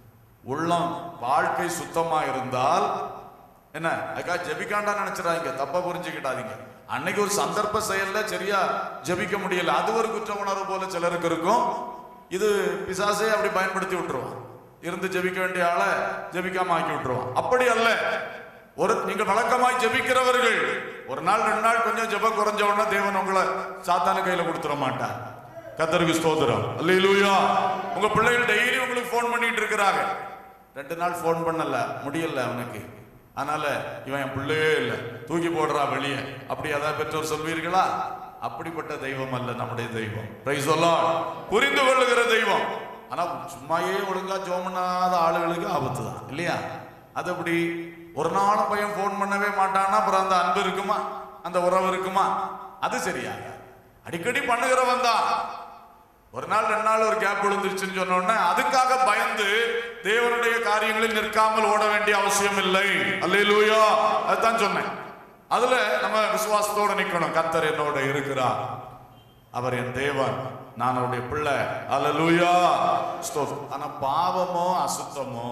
உள்ளம் வாழ்க்கை சுத்தமா இருந்தால் என்ன அதுக்காக ஜெபிக்காண்டா நினைச்சிடாதீங்க தப்பா புரிஞ்சுக்கிட்டாதீங்க அன்னைக்கு ஒரு சந்தர்ப்ப செயல்ல சரியா ஜெபிக்க முடியல அது ஒரு குற்ற உணர்வு போல சிலருக்கு இருக்கும் இது பிசாசே அப்படி பயன்படுத்தி விட்டுருவான் இருந்து ஜெபிக்க வேண்டிய ஆளை ஜெபிக்காம ஆக்கி விட்டுருவான் அப்படி அல்ல ஒரு நீங்கள் வழக்கமாய் ஜெபிக்கிறவர்கள் ஒரு நாள் ரெண்டு நாள் கொஞ்சம் ஜெபம் குறைஞ்ச உடனே தேவன் உங்களை சாத்தான கையில கொடுத்துட மாட்டார் கத்தருக்கு ஸ்தோத்திரம் அல்லேலூயா உங்க பிள்ளைகள் டெய்லி உங்களுக்கு ஃபோன் பண்ணிட்டு இருக்கிறாங்க ரெண்டு நாள் ஃபோன் பண்ணல முடியல அவனுக்கு அதனால இவன் என் பிள்ளையே இல்லை தூக்கி போடுறா வெளியே அப்படி ஏதாவது பெற்றோர் சொல்வீர்களா அப்படிப்பட்ட தெய்வம் அல்ல நம்முடைய தெய்வம் பிரைஸ் புரிந்து கொள்ளுகிற தெய்வம் ஆனா சும்மாயே ஒழுங்கா ஜோம் பண்ணாத ஆளுகளுக்கு ஆபத்து தான் இல்லையா அது அப்படி ஒரு நாளும் பையன் ஃபோன் பண்ணவே மாட்டான்னா அப்புறம் அந்த அன்பு இருக்குமா அந்த உறவு இருக்குமா அது சரியா அடிக்கடி பண்ணுகிறவன் தான் ஒரு நாள் ரெண்டு நாள் ஒரு கேப் விழுந்துருச்சுன்னு சொன்ன உடனே அதுக்காக பயந்து தேவனுடைய காரியங்களில் நிற்காமல் ஓட வேண்டிய அவசியம் இல்லை அல்லேலூயா அதுதான் சொன்னேன் அதுல நம்ம விசுவாசத்தோட நிக்கணும் கர்த்தர் என்னோட இருக்கிறார் அவர் என் தேவன் நான் அவருடைய பிள்ளை அல்லேலூயா ஸ்தோத்திரம் ஆனா பாவமோ அசுத்தமோ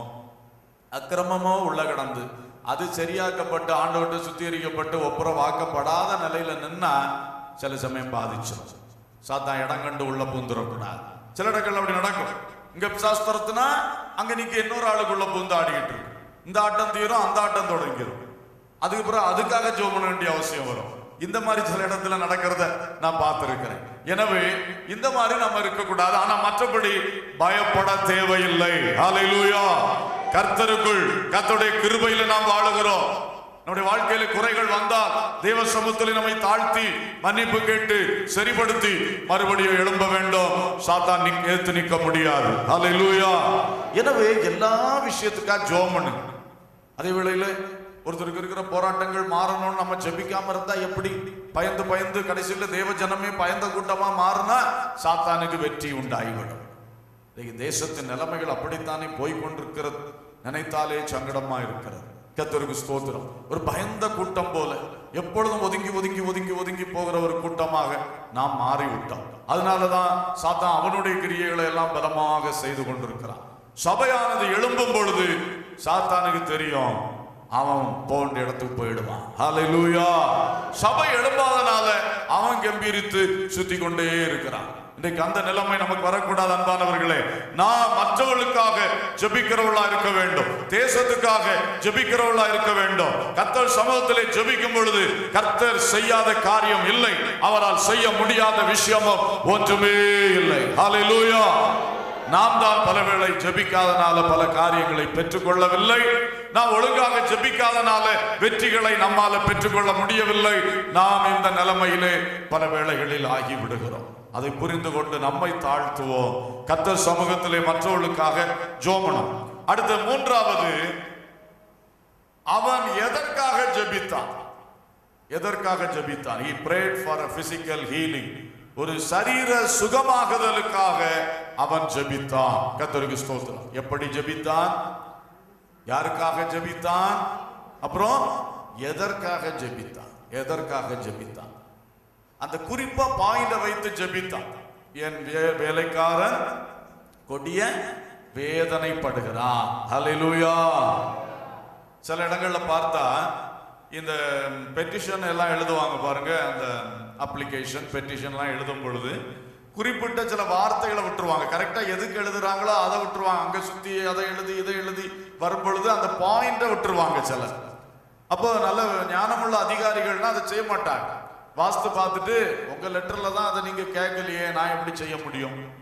அக்கிரமமோ உள்ள கிடந்து அது சரியாக்கப்பட்டு ஆண்டவர்கிட்ட சுத்திகரிக்கப்பட்டு ஒப்புரவாக்கப்படாத நிலையில நின்னா சில சமயம் பாதிச்சிடும் சாத்தான் இடம் கண்டு உள்ள பூந்துடக்கூடாது சில இடங்கள் அப்படி நடக்கும் இங்க சாஸ்திரத்துனா அங்க நீங்க இன்னொரு ஆளுக்குள்ள பூந்து ஆடிக்கிட்டு இருக்கு இந்த ஆட்டம் தீரும் அந்த ஆட்டம் தொடங்கிடும் அதுக்கு பிறகு அதுக்காக ஜோம் பண்ண வேண்டிய அவசியம் வரும் இந்த மாதிரி சில இடத்துல நடக்கிறத நான் பார்த்திருக்கிறேன் எனவே இந்த மாதிரி நம்ம இருக்கக்கூடாது ஆனா மற்றபடி பயப்பட தேவையில்லை ஹalleluya கர்த்தருக்குள் கர்த்தருடைய கிருபையில நாம் வாழுகிறோம் நம்முடைய வாழ்க்கையில குறைகள் வந்தால் தேவ சமூகத்தில் நம்மை தாழ்த்தி மன்னிப்பு கேட்டு சரிப்படுத்தி மறுபடியும் எழும்ப வேண்டும் சாத்தான் நிக்- ஏத்து நிற்க முடியாது ஹalleluya எனவே எல்லா விஷயத்துக்காக ஜோம் பண்ணுங்க அதே வேளையில ஒருத்தருக்கு இருக்கிற போராட்டங்கள் மாறணும்னு நம்ம ஜெபிக்காம இருந்தா எப்படி பயந்து பயந்து கடைசியில் தேவ ஜனமே பயந்த கூட்டமா மாறினா சாத்தானுக்கு வெற்றி உண்டாகிவிடும் இன்னைக்கு தேசத்தின் நிலைமைகள் அப்படித்தானே போய்கொண்டிருக்கிறது நினைத்தாலே சங்கடமா இருக்கிறது கத்தருக்கு ஸ்தோத்திரம் ஒரு பயந்த கூட்டம் போல எப்பொழுதும் ஒதுங்கி ஒதுங்கி ஒதுங்கி ஒதுங்கி போகிற ஒரு கூட்டமாக நாம் மாறிவிட்டோம் அதனாலதான் சாத்தான் அவனுடைய கிரியைகளை எல்லாம் பலமாக செய்து கொண்டிருக்கிறான் சபையானது எழும்பும் பொழுது சாத்தானுக்கு தெரியும் அவன் போன்ற இடத்துக்கு போயிடுவான் ஹalleluya சபை எழும்பாதனால அவன் கம்பீரித்து சுத்தி கொண்டே இருக்கிறான் இன்றைக்கு அந்த நிலைமை நமக்கு வரக்கூடாது அன்பானவர்களே நான் மற்றவர்களுக்காக ஜெபிக்கிறவர்களா இருக்க வேண்டும் தேசத்துக்காக ஜெபிக்கிறவர்களா இருக்க வேண்டும் கர்த்தர் சமூகத்திலே ஜெபிக்கும் பொழுது கர்த்தர் செய்யாத காரியம் இல்லை அவரால் செய்ய முடியாத விஷயமும் ஒன்றுமே இல்லை ஹalleluya நாம் தான் பலவேளை ஜெபிக்காதனால பல காரியங்களை பெற்றுக்கொள்ளவில்லை நாம் ஒழுங்காக ஜெபிக்காதனால வெற்றிகளை நம்மால பெற்றுக்கொள்ள முடியவில்லை நாம் இந்த நிலைமையிலே பல வேளைகளில் ஆகி விடுகிறோம் அதை புரிந்து கொண்டு நம்மை தாழ்த்துவோம் கத்தர் சமூகத்திலே மற்றவர்களுக்காக ஜோமனம் அடுத்த மூன்றாவது அவன் எதற்காக ஜெபித்தான் எதற்காக ஜெபித்தான் he prayed for a physical healing ஒரு சரீர சுகமாகுதலுக்காக அவன் ஜெபித்தான் கர்த்தருக்கு ஸ்தோத்திரம் எப்படி ஜெபித்தான் யாருக்காக ஜெபித்தான் அப்புறம் எதற்காக ஜெபித்தான் எதற்காக ஜெபித்தான் அந்த குறிப்பா பாயிண்ட வைத்து ஜெபித்தான் என் வே- வேலைக்காரன் கொடிய வேதனைப்படுகிறான் ஹalleluya சில இடங்கள்ல பார்த்தா இந்த பெட்டிஷன் எல்லாம் எழுதுவாங்க பாருங்க அந்த அப்ளிகேஷன் பெட்டிஷன்லாம் எழுதும் பொழுது குறிப்பிட்ட சில வார்த்தைகளை விட்டுருவாங்க கரெக்டா எதுக்கு எழுதுறாங்களோ அதை விட்டுருவாங்க அங்க சுத்தி அதை எழுதி இதை எழுதி வரும் பொழுது அந்த பாயிண்ட விட்டுருவாங்க சிலர் அப்போ நல்ல ஞானமுள்ள அதிகாரிகள்னா அதை செய்ய மாட்டாங்க வாஸ்து பார்த்துட்டு உங்க லெட்டர்ல தான் அதை நீங்க கேட்கலையே நான் எப்படி செய்ய முடியும்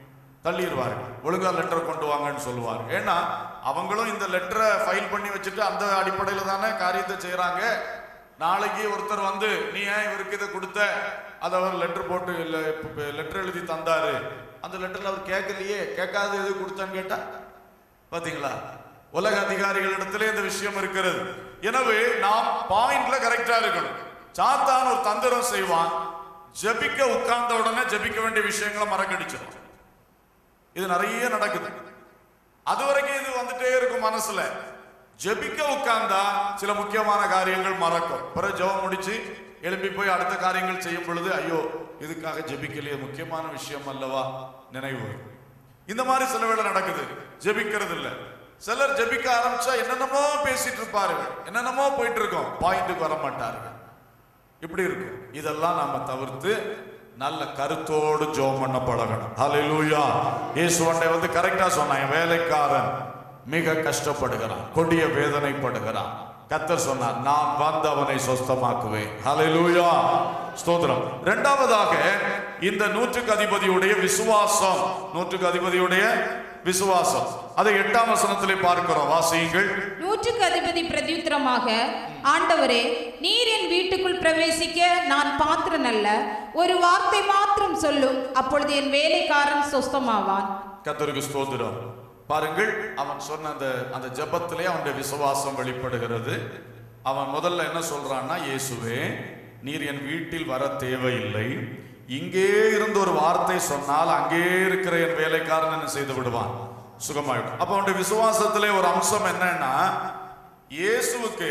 தள்ளிடுவார்கள் ஒழுங்கா லெட்டர் கொண்டு வாங்கன்னு சொல்லுவாங்க ஏன்னா அவங்களும் இந்த லெட்டரை ஃபைல் பண்ணி வச்சுட்டு அந்த அடிப்படையில் தானே காரியத்தை செய்றாங்க நாளைக்கு ஒருத்தர் வந்து நீ ஏன் இவருக்கு இதை கொடுத்த அதை அவர் லெட்டர் போட்டு இல்லை லெட்டர் எழுதி தந்தாரு அந்த லெட்டர்ல அவர் கேட்கலையே கேட்காத எது கொடுத்தான்னு கேட்டா பாத்தீங்களா உலக அதிகாரிகளிடத்திலே இந்த விஷயம் இருக்கிறது எனவே நாம் பாயிண்ட்ல கரெக்டா இருக்கணும் சாத்தான் ஒரு தந்திரம் செய்வான் ஜெபிக்க உட்கார்ந்த உடனே ஜெபிக்க வேண்டிய விஷயங்களை மறக்கடிச்சிடும் இது நிறைய நடக்குது அது வரைக்கும் இது வந்துட்டே இருக்கும் மனசுல ஜெபிக்க உட்கார்ந்தா சில முக்கியமான காரியங்கள் மறக்கும் பிறகு ஜெபம் முடிச்சு எழும்பி போய் அடுத்த காரியங்கள் செய்யும் பொழுது ஐயோ இதுக்காக ஜெபிக்கலையே முக்கியமான விஷயம் அல்லவா நினைவு வரும். இந்த மாதிரி சில வேளை நடக்குது ஜெபிக்கிறது இல்ல சிலர் ஜெபிக்க ஆரம்பிச்சா என்னென்னமோ பேசிட்டு இருப்பார்கள் என்னென்னமோ போயிட்டு இருக்கோம் பாயிண்ட்டுக்கு வர மாட்டார்கள் இப்படி இருக்கும் இதெல்லாம் நாம தவிர்த்து நல்ல கருத்தோடு ஜோம் பண்ண பழகணும் ஹalleluya இயேசுவண்டை வந்து கரெக்டா சொன்னான் என் வேலைக்காரன் மிக கஷ்டப்படுகிறான் கொடிய வேதனைப்படுகிறான் கத்தர் சொன்னார் நான் வந்து அவனை சொஸ்தமாக்குவேன் ஹalleluya ஸ்தோத்திரம் இரண்டாவதாக இந்த நூற்றுக்கு அதிபதியுடைய விசுவாசம் நூற்றுக்கு அதிபதியுடைய விசுவாசம் அதை எட்டாம் வசனத்திலே பார்க்கிறோம் வாசியுங்கள் நூற்றுக்கு அதிபதி பிரதியுத்தரமாக ஆண்டவரே நீர் என் வீட்டுக்குள் பிரவேசிக்க நான் பாத்திரன் அல்ல ஒரு வார்த்தை மாத்திரம் சொல்லும் அப்பொழுது என் வேலைக்காரன் சொஸ்தமாவான் கத்தருக்கு ஸ்தோத்திரம் பாருங்கள் அவன் சொன்ன அந்த அந்த ஜெபத்திலே அவனுடைய விசுவாசம் வெளிப்படுகிறது அவன் முதல்ல என்ன சொல்றான்னா இயேசுவே நீர் என் வீட்டில் வர தேவையில்லை இங்கே இருந்து ஒரு வார்த்தை சொன்னால் அங்கே இருக்கிற என் வேலைக்காரன் என்ன செய்து விடுவான் சுகமாயிடும் அப்ப அவனுடைய விசுவாசத்திலே ஒரு அம்சம் என்னன்னா இயேசுவுக்கு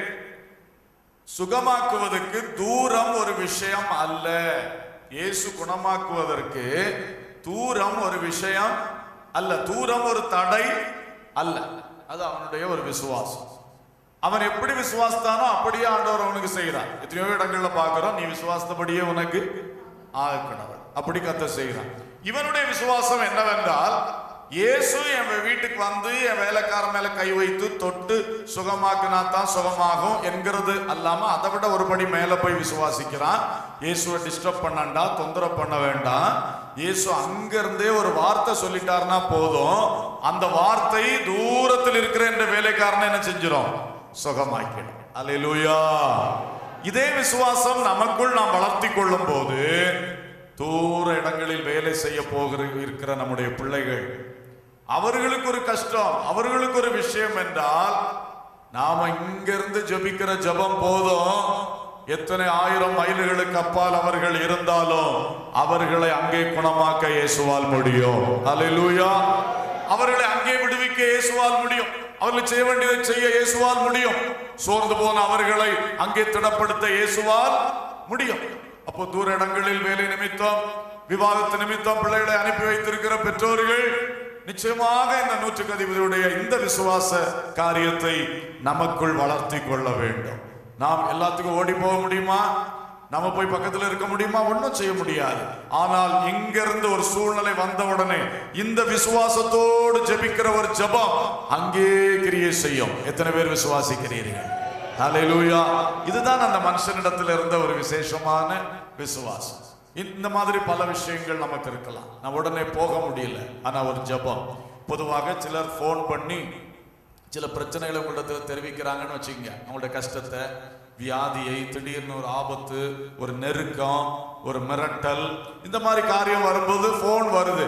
சுகமாக்குவதற்கு தூரம் ஒரு விஷயம் அல்ல இயேசு குணமாக்குவதற்கு தூரம் ஒரு விஷயம் அல்ல தூரம் ஒரு தடை அல்ல அது அவனுடைய ஒரு விசுவாசம் அவன் எப்படி விசுவாசித்தானோ அப்படியே ஆண்டவர் அவனுக்கு செய்கிறான் எத்தனையோ இடங்கள்ல பார்க்கிறோம் நீ விசுவாசத்தபடியே உனக்கு ஆக்கணவன் அப்படி கத்த செய்கிறான் இவனுடைய விசுவாசம் என்னவென்றால் இயேசு என் வீட்டுக்கு வந்து என் வேலைக்காரன் மேல கை வைத்து தொட்டு சுகமாக்குனா தான் சுகமாகும் என்கிறது அல்லாம அதை விட ஒரு படி மேல போய் விசுவாசிக்கிறான் இயேசுவை டிஸ்டர்ப் பண்ணாண்டா தொந்தரவு பண்ண வேண்டாம் இயேசு அங்கிருந்தே ஒரு வார்த்தை சொல்லிட்டாருன்னா போதும் அந்த வார்த்தை தூரத்தில் இருக்கிற என்ற வேலைக்காரனை என்ன செஞ்சிடும் சுகமாக்கிடும் அல்லேலூயா இதே விசுவாசம் நமக்குள் நாம் வளர்த்தி கொள்ளும் போது தூர இடங்களில் வேலை செய்ய போகிற இருக்கிற நம்முடைய பிள்ளைகள் அவர்களுக்கு ஒரு கஷ்டம் அவர்களுக்கு ஒரு விஷயம் என்றால் நாம இங்கிருந்து ஜெபிக்கிற ஜெபம் போதும் எத்தனை ஆயிரம் மைல்களுக்கு அப்பால் அவர்கள் இருந்தாலும் அவர்களை அங்கே குணமாக்க இயேசுவால் முடியும் அல்லேலூயா அவர்களை அங்கே விடுவிக்க இயேசுவால் முடியும் அவர்கள் செய்ய வேண்டியதை செய்ய இயேசுவால் முடியும் சோர்ந்து போன அவர்களை அங்கே திடப்படுத்த இயேசுவால் முடியும் அப்போ தூர இடங்களில் வேலை நிமித்தம் விவாதத்து நிமித்தம் பிள்ளைகளை அனுப்பி வைத்திருக்கிற பெற்றோர்கள் நிச்சயமாக இந்த நூற்றுக்கு அதிபதியுடைய இந்த விசுவாச காரியத்தை நமக்குள் வளர்த்தி கொள்ள வேண்டும் நாம் எல்லாத்துக்கும் ஓடி போக முடியுமா நம்ம போய் பக்கத்துல இருக்க முடியுமா ஒண்ணும் செய்ய முடியாது ஆனால் இங்கிருந்து ஒரு சூழ்நிலை வந்த உடனே இந்த விசுவாசத்தோடு ஜெபிக்கிற ஒரு ஜெபம் அங்கே கிரியை செய்யும் எத்தனை பேர் விசுவாசிக்கிறீர்கள் ஹalleluya இதுதான் அந்த மனுஷனிடத்தில் இருந்த ஒரு விசேஷமான விசுவாசம் இந்த மாதிரி பல விஷயங்கள் நமக்கு இருக்கலாம் நான் உடனே போக முடியல ஆனா ஒரு ஜெபம் பொதுவாக சிலர் ஃபோன் பண்ணி சில பிரச்சனைகளை உங்களிடத்தில் தெரிவிக்கிறாங்கன்னு வச்சுக்கோங்க அவங்களோட கஷ்டத்தை வியாதியை திடீர்னு ஒரு ஆபத்து ஒரு நெருக்கம் ஒரு மிரட்டல் இந்த மாதிரி காரியம் வரும்போது ஃபோன் வருது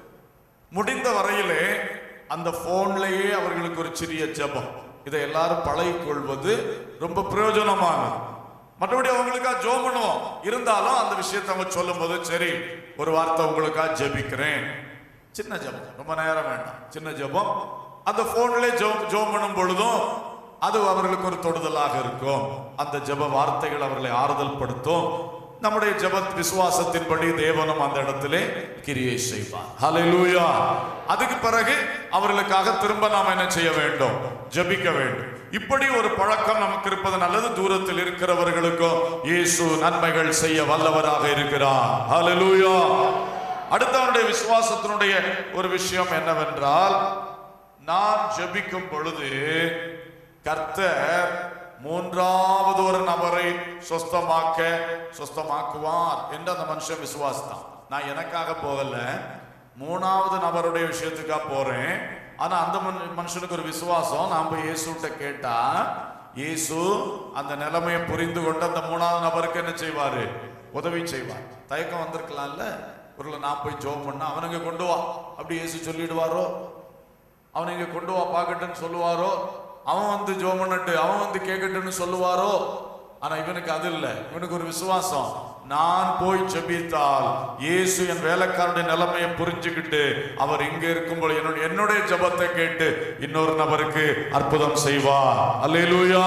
முடிந்த வரையிலே அந்த போன்லயே அவர்களுக்கு ஒரு சிறிய ஜெபம் இதை எல்லாரும் பழகிக் கொள்வது ரொம்ப பிரயோஜனமானது மற்றபடி அவங்களுக்கா ஜோம் பண்ணுவோம் இருந்தாலும் அந்த விஷயத்தை அவங்க சொல்லும்போது சரி ஒரு வார்த்தை உங்களுக்கா ஜெபிக்கிறேன் சின்ன ஜெபம் ரொம்ப நேரம் வேண்டாம் சின்ன ஜெபம் அந்த போன்ல ஜோம் ஜோம் பண்ணும் பொழுதும் அது அவர்களுக்கு ஒரு தொடுதலாக இருக்கும் அந்த ஜெப வார்த்தைகள் அவர்களை ஆறுதல் படுத்தும் நம்முடைய ஜெப விசுவாசத்தின்படி தேவனும் அந்த இடத்திலே கிரியை செய்வார் ஹalleluya அதுக்கு பிறகு அவர்களுக்காக திரும்ப நாம் என்ன செய்ய வேண்டும் ஜெபிக்க வேண்டும் இப்படி ஒரு பழக்கம் நமக்கு இருப்பது நல்லது தூரத்தில் இருக்கிறவர்களுக்கும் இயேசு நன்மைகள் செய்ய வல்லவராக இருக்கிறார் ஹalleluya அடுத்தவனுடைய விசுவாசத்தினுடைய ஒரு விஷயம் என்னவென்றால் நான் ஜெபிக்கும் பொழுது கர்த்தர் மூன்றாவது ஒரு நபரை சொஸ்தமாக்க சொஸ்தமாக்குவார் என்று அந்த மனுஷன் விசுவாசித்தான் நான் எனக்காக போகல மூணாவது நபருடைய விஷயத்துக்கா போறேன் ஆனா அந்த மனு- மனுஷனுக்கு ஒரு விசுவாசம் நான் போய் இயேசுட்ட கேட்டா இயேசு அந்த நிலைமையை புரிந்து கொண்டு அந்த மூணாவது நபருக்கு என்ன செய்வாரு உதவி செய்வார் தயக்கம் வந்திருக்கலாம்ல ஒருவேளை நான் போய் ஜோம் பண்ணா அவனுங்க கொண்டு வா அப்படி இயேசு சொல்லிடுவாரோ அவனை இங்க கொண்டு வா பார்க்கட்டுன்னு சொல்லுவாரோ அவன் வந்து ஜோம் பண்ணட்டு அவன் வந்து கேட்கட்டுன்னு சொல்லுவாரோ ஆனா இவனுக்கு அது இல்லை இவனுக்கு ஒரு விசுவாசம் நான் போய் ஜெபித்தால் இயேசு என் வேலைக்காரனுடைய நிலைமையை புரிஞ்சுக்கிட்டு அவர் இங்க இருக்கும்போது என்னுடைய என்னுடைய ஜெபத்தை கேட்டு இன்னொரு நபருக்கு அற்புதம் செய்வார் அல்லேலூயா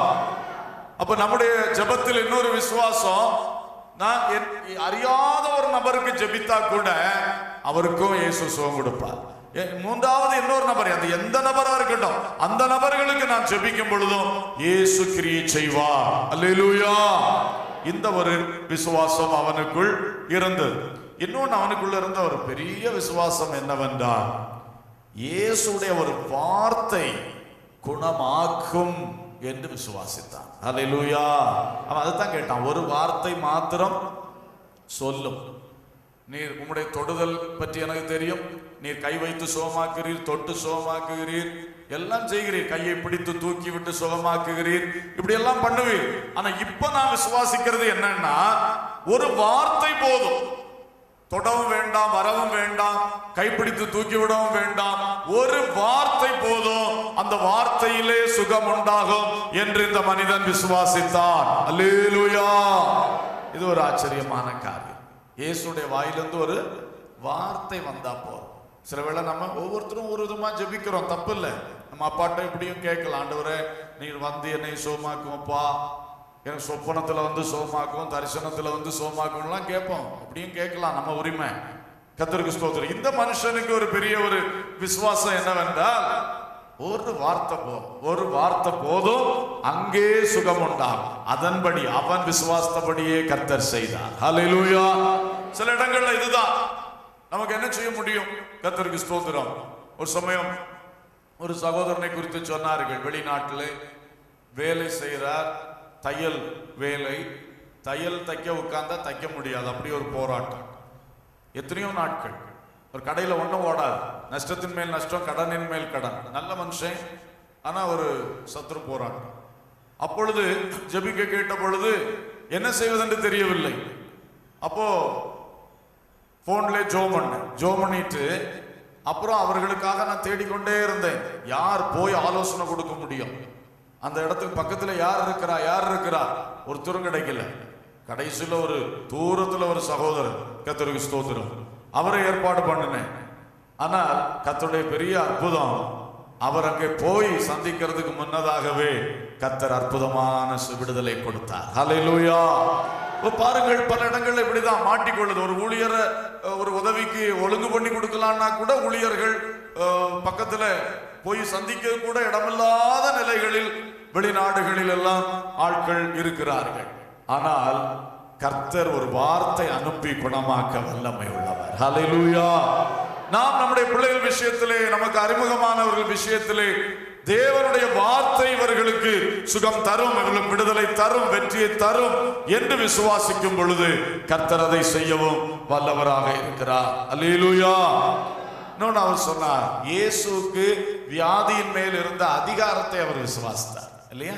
அப்ப நம்முடைய ஜெபத்தில் இன்னொரு விசுவாசம் நான் என் அறியாத ஒரு நபருக்கு ஜெபித்தா கூட அவருக்கும் இயேசு சுகம் கொடுப்பார் எ- மூன்றாவது இன்னொரு நபர் அது எந்த நபரா இருக்கட்டும் அந்த நபர்களுக்கு நான் ஜெபிக்கும் பொழுதும் இயேசு கிரியை செய்வார் அல்லேலூயா இந்த ஒரு விசுவாசம் அவனுக்குள் இருந்தது இன்னொன்னு அவனுக்குள்ள இருந்த ஒரு பெரிய விசுவாசம் என்னவென்றால் இயேசுடைய ஒரு வார்த்தை குணமாக்கும் என்று விசுவாசித்தான் அல்லேலூயா அவன் அதைத்தான் கேட்டான் ஒரு வார்த்தை மாத்திரம் சொல்லும் நீர் உம்முடைய தொடுதல் பற்றி எனக்கு தெரியும் நீர் கை வைத்து சுகமாக்குகிறீர் தொட்டு சுகமாக்குகிறீர் எல்லாம் செய்கிறீர் கையை பிடித்து தூக்கி விட்டு சுகமாக்குகிறீர் இப்படி எல்லாம் பண்ணுவீர் ஆனா இப்ப நான் விசுவாசிக்கிறது என்னன்னா ஒரு வார்த்தை போதும் தொடவும் வேண்டாம் வரவும் வேண்டாம் கைப்பிடித்து தூக்கி விடவும் வேண்டாம் ஒரு வார்த்தை போதும் அந்த வார்த்தையிலே சுகம் உண்டாகும் என்று இந்த மனிதன் விசுவாசித்தான் அல்லேலூயா இது ஒரு ஆச்சரியமான காரியம் இயேசுடைய வாயிலிருந்து ஒரு வார்த்தை வந்தா போதும் சில வேளை நம்ம ஒவ்வொருத்தரும் ஒரு விதமா ஜெபிக்கிறோம் தப்பு இல்லை நம்ம அப்பாட்ட இப்படியும் கேட்கலாம் ஆண்டவரே நீர் வந்து என்னை சோமாக்குமப்பா எனக்கு சொப்பனத்துல வந்து சோமாக்கும் தரிசனத்துல வந்து சோமாக்கும்லாம் கேட்போம் அப்படியும் கேட்கலாம் நம்ம உரிமை கத்தருக்கு ஸ்தோத்திரம் இந்த மனுஷனுக்கு ஒரு பெரிய ஒரு விசுவாசம் என்னவென்றால் ஒரு வார்த்தை போதும் ஒரு வார்த்தை போதும் அங்கே சுகம் உண்டாகும் அதன்படி அவன் விசுவாசத்தபடியே கர்த்தர் செய்தார் ஹalleluya சில இடங்கள்ல இதுதான் நமக்கு என்ன செய்ய முடியும் கர்த்தருக்கு ஸ்தோத்திரம் ஒரு சமயம் ஒரு சகோதரனை குறித்து சொன்னார்கள் வெளிநாட்டிலே வேலை செய்கிறார் தையல் வேலை தையல் தைக்க உட்கார்ந்தா தைக்க முடியாது அப்படி ஒரு போராட்டம் எத்தனையோ நாட்கள் ஒரு கடையில் ஒன்றும் ஓடாது நஷ்டத்தின் மேல் நஷ்டம் கடனின் மேல் கடன் நல்ல மனுஷன் ஆனா ஒரு சத்ரு போராட்டம் அப்பொழுது ஜெபிக்க கேட்ட பொழுது என்ன செய்வதென்று தெரியவில்லை அப்போ போன்ல ஜோம் பண்ணேன் ஜோம் பண்ணிட்டு அப்புறம் அவர்களுக்காக நான் தேடிக்கொண்டே இருந்தேன் யார் போய் ஆலோசனை கொடுக்க முடியும் அந்த இடத்துக்கு பக்கத்துல யார் இருக்கிறா யார் இருக்கிறா ஒருத்தரும் கிடைக்கல கடைசியில் ஒரு தூரத்துல ஒரு சகோதரர் கத்தருக்கு ஸ்தோத்திரம் அவரை ஏற்பாடு பண்ணினேன் ஆனால் கத்தருடைய பெரிய அற்புதம் அவர் அங்கே போய் சந்திக்கிறதுக்கு முன்னதாகவே கத்தர் அற்புதமான சு- விடுதலை கொடுத்தார் ஹalleluya இப்ப பாருங்கள் பல இடங்கள்ல இப்படிதான் மாட்டிக்கொள்ளுது ஒரு ஊழியரை அஹ், ஒரு உதவிக்கு ஒழுங்கு பண்ணி கொடுக்கலாம்னா கூட ஊழியர்கள் அஹ், பக்கத்துல போய் சந்திக்க கூட இடமில்லாத நிலைகளில் வெளிநாடுகளில் எல்லாம் ஆட்கள் இருக்கிறார்கள் ஆனால் கர்த்தர் ஒரு வார்த்தை அனுப்பி குணமாக்க வல்லமை உள்ளவர் ஹalleluya நாம் நம்முடைய பிள்ளைகள் விஷயத்திலே நமக்கு அறிமுகமானவர்கள் விஷயத்திலே தேவனுடைய வார்த்தை இவர்களுக்கு சுகம் தரும் இவர்களுக்கு விடுதலை தரும் வெற்றியை தரும் என்று விசுவாசிக்கும் பொழுது கர்த்தர் அதை செய்யவும் வல்லவராக இருக்கிறார் அல்லேலூயா இன்னொன்னு அவர் சொன்னார் இயேசுவுக்கு வியாதியின் மேல் இருந்த அதிகாரத்தை அவர் விசுவாசித்தார் இல்லையா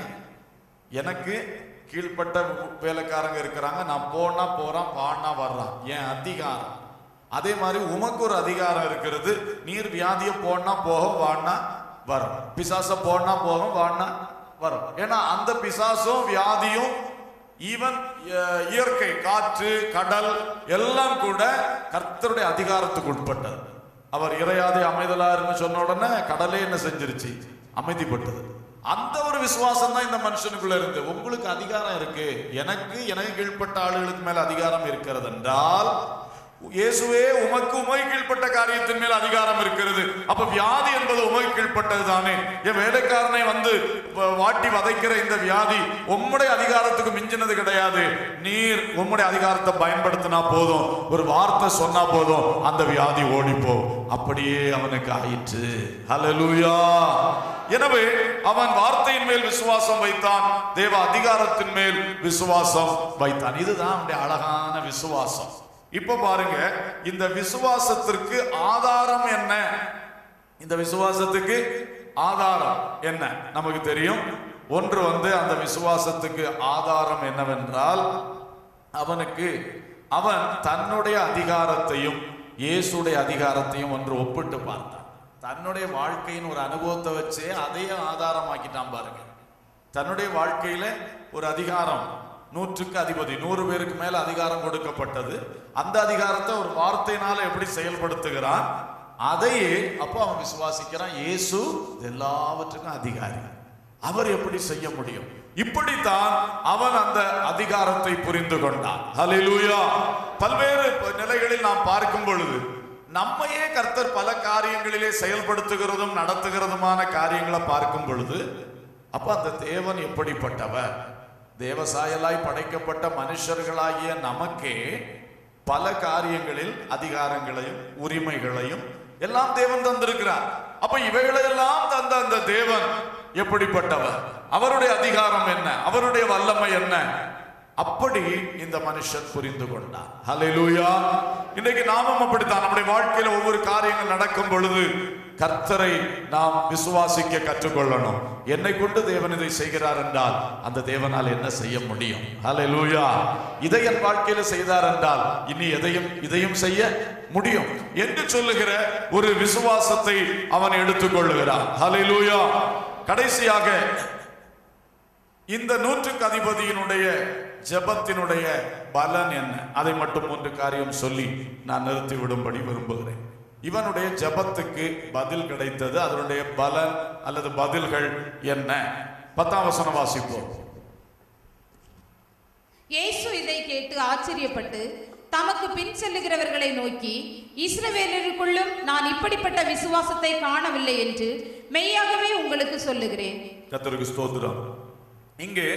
எனக்கு கீழ்ப்பட்ட வேலைக்காரங்க இருக்கிறாங்க நான் போனா போறான் பாடினா வர்றான் என் அதிகாரம் அதே மாதிரி உமக்கு ஒரு அதிகாரம் இருக்கிறது நீர் வியாதிய போனா போகும் வாடினா வரும் பிசாச போனா போகும் வாடினா வரும் ஏன்னா அந்த பிசாசும் வியாதியும் ஈவன் இயற்கை காற்று கடல் எல்லாம் கூட கர்த்தருடைய அதிகாரத்துக்கு உட்பட்டது அவர் இறையாதே அமைதலாருன்னு சொன்ன உடனே கடலே என்ன செஞ்சிருச்சு அமைதிப்பட்டது அந்த ஒரு விசுவாசம் தான் இந்த மனுஷனுக்குள்ள இருந்து உங்களுக்கு அதிகாரம் இருக்கு எனக்கு எனக்கு கீழ்ப்பட்ட ஆளுகளுக்கு மேல அதிகாரம் இருக்கிறது என்றால் இயேசுவே உமக்கு உமை கீழ்ப்பட்ட காரியத்தின் மேல் அதிகாரம் இருக்கிறது அப்ப வியாதி என்பது உமை கீழ்ப்பட்டது தானே என் வேலைக்காரனை வந்து வ- வாட்டி வதைக்கிற இந்த வியாதி உம்முடைய அதிகாரத்துக்கு மிஞ்சினது கிடையாது நீர் உம்முடைய அதிகாரத்தை பயன்படுத்தினா போதும் ஒரு வார்த்தை சொன்னா போதும் அந்த வியாதி ஓடிப்போ அப்படியே அவனுக்கு ஆயிற்று ஹalleluya எனவே அவன் வார்த்தையின் மேல் விசுவாசம் வைத்தான் தேவ அதிகாரத்தின் மேல் விசுவாசம் வைத்தான் இதுதான் அவனுடைய அழகான விசுவாசம் இப்ப பாருங்க இந்த விசுவாசத்திற்கு ஆதாரம் என்ன இந்த விசுவாசத்துக்கு ஆதாரம் என்ன நமக்கு தெரியும் ஒன்று வந்து அந்த விசுவாசத்துக்கு ஆதாரம் என்னவென்றால் அவனுக்கு அவன் தன்னுடைய அதிகாரத்தையும் இயேசுடைய அதிகாரத்தையும் ஒன்று ஒப்பிட்டு பார்த்தான் தன்னுடைய வாழ்க்கையின் ஒரு அனுபவத்தை வச்சே அதையே ஆதாரமாக்கிட்டான் பாருங்க தன்னுடைய வாழ்க்கையில ஒரு அதிகாரம் நூற்றுக்கு அதிபதி நூறு பேருக்கு மேல அதிகாரம் கொடுக்கப்பட்டது அந்த அதிகாரத்தை ஒரு வார்த்தையினால எப்படி செயல்படுத்துகிறான் அதையே அப்போ அவன் விசுவாசிக்கிறான் இயேசு இது எல்லாவற்றுக்கும் அதிகாரி அவர் எப்படி செய்ய முடியும் இப்படித்தான் அவன் அந்த அதிகாரத்தை புரிந்து கொண்டான் ஹalleluya பல்வேறு நிலைகளில் நாம் பார்க்கும் பொழுது நம்மையே கர்த்தர் பல காரியங்களிலே செயல்படுத்துகிறதும் நடத்துகிறதுமான காரியங்களை பார்க்கும் பொழுது அப்ப அந்த தேவன் எப்படிப்பட்டவர் தேவசாயலாய் படைக்கப்பட்ட மனுஷர்களாகிய நமக்கே பல காரியங்களில் அதிகாரங்களையும் உரிமைகளையும் எல்லாம் தேவன் தந்திருக்கிறார் அப்ப இவைகளையெல்லாம் தந்த அந்த தேவன் எப்படிப்பட்டவர் அவருடைய அதிகாரம் என்ன அவருடைய வல்லமை என்ன அப்படி இந்த மனுஷன் புரிந்து கொண்டார் ஹalleluya இன்னைக்கு நாமும் அப்படித்தான் நம்முடைய வாழ்க்கையில ஒவ்வொரு காரியங்கள் நடக்கும் பொழுது கர்த்தரை நாம் விசுவாசிக்க கற்றுக்கொள்ளணும் என்னை கொண்டு தேவன் இதை செய்கிறார் என்றால் அந்த தேவனால் என்ன செய்ய முடியும் ஹalleluya இதை என் வாழ்க்கையில செய்தார் என்றால் இனி எதையும் இதையும் செய்ய முடியும் என்று சொல்லுகிற ஒரு விசுவாசத்தை அவன் எடுத்துக்கொள்ளுகிறான் ஹalleluya கடைசியாக இந்த நூற்றுக்கு அதிபதியினுடைய ஜெபத்தினுடைய பலன் என்ன அதை மட்டும் ஒன்று காரியம் சொல்லி நான் நிறுத்தி விடும்படி விரும்புகிறேன் இவனுடைய ஜெபத்துக்கு பதில் கிடைத்தது அதனுடைய பலன் அல்லது பதில்கள் என்ன பத்தாம் வசனம் வாசிப்போம் இயேசு இதை கேட்டு ஆச்சரியப்பட்டு தமக்கு பின் செல்லுகிறவர்களை நோக்கி இஸ்ரவேலருக்குள்ளும் நான் இப்படிப்பட்ட விசுவாசத்தை காணவில்லை என்று மெய்யாகவே உங்களுக்கு சொல்லுகிறேன் கர்த்தருக்கு ஸ்தோத்திரம் இங்கே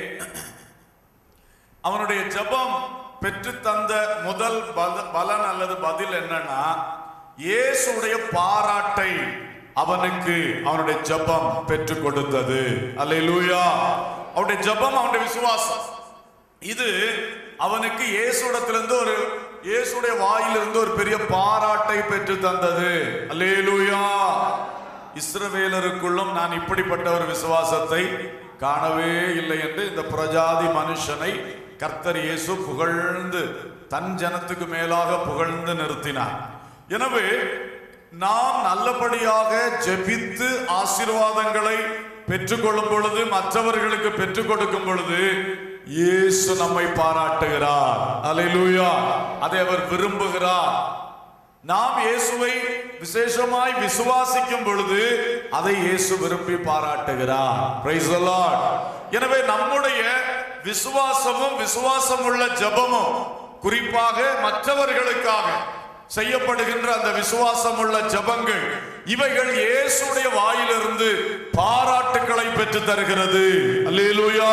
அவனுடைய ஜெபம் பெற்று தந்த முதல் பல- பலன் அல்லது பதில் என்னன்னா இயேசுடைய பாராட்டை அவனுக்கு அவனுடைய ஜெபம் பெற்று கொடுத்தது அல்லேலூயா அவனுடைய ஜெபம் அவனுடைய விசுவாசம் இது அவனுக்கு இயேசுடத்திலிருந்து ஒரு இயேசுடைய வாயிலிருந்து ஒரு பெரிய பாராட்டை பெற்று தந்தது அல்லேலூயா இஸ்ரவேலருக்குள்ளும் நான் இப்படிப்பட்ட ஒரு விசுவாசத்தை காணவே இல்லை என்று இந்த பிரஜாதி மனுஷனை கர்த்தர் இயேசு புகழ்ந்து தன் ஜனத்துக்கு மேலாக புகழ்ந்து நிறுத்தினார் எனவே நாம் நல்லபடியாக ஜெபித்து ஆசீர்வாதங்களை பெற்றுக்கொள்ளும் பொழுது மற்றவர்களுக்கு பெற்றுக் கொடுக்கும் பொழுது இயேசு நம்மை பாராட்டுகிறார் அல்லேலூயா அதை அவர் விரும்புகிறார் நாம் இயேசுவை விசேஷமாய் விசுவாசிக்கும் பொழுது அதை இயேசு விரும்பி பாராட்டுகிறார் Praise the Lord. எனவே நம்முடைய விசுவாசமும் விசுவாசம் உள்ள ஜெபமும் குறிப்பாக மற்றவர்களுக்காக செய்யப்படுகின்ற அந்த விசுவாசம் உள்ள ஜெபங்கள் இவைகள் இயேசுடைய வாயிலிருந்து பாராட்டுக்களை பெற்று தருகிறது அல்லேலூயா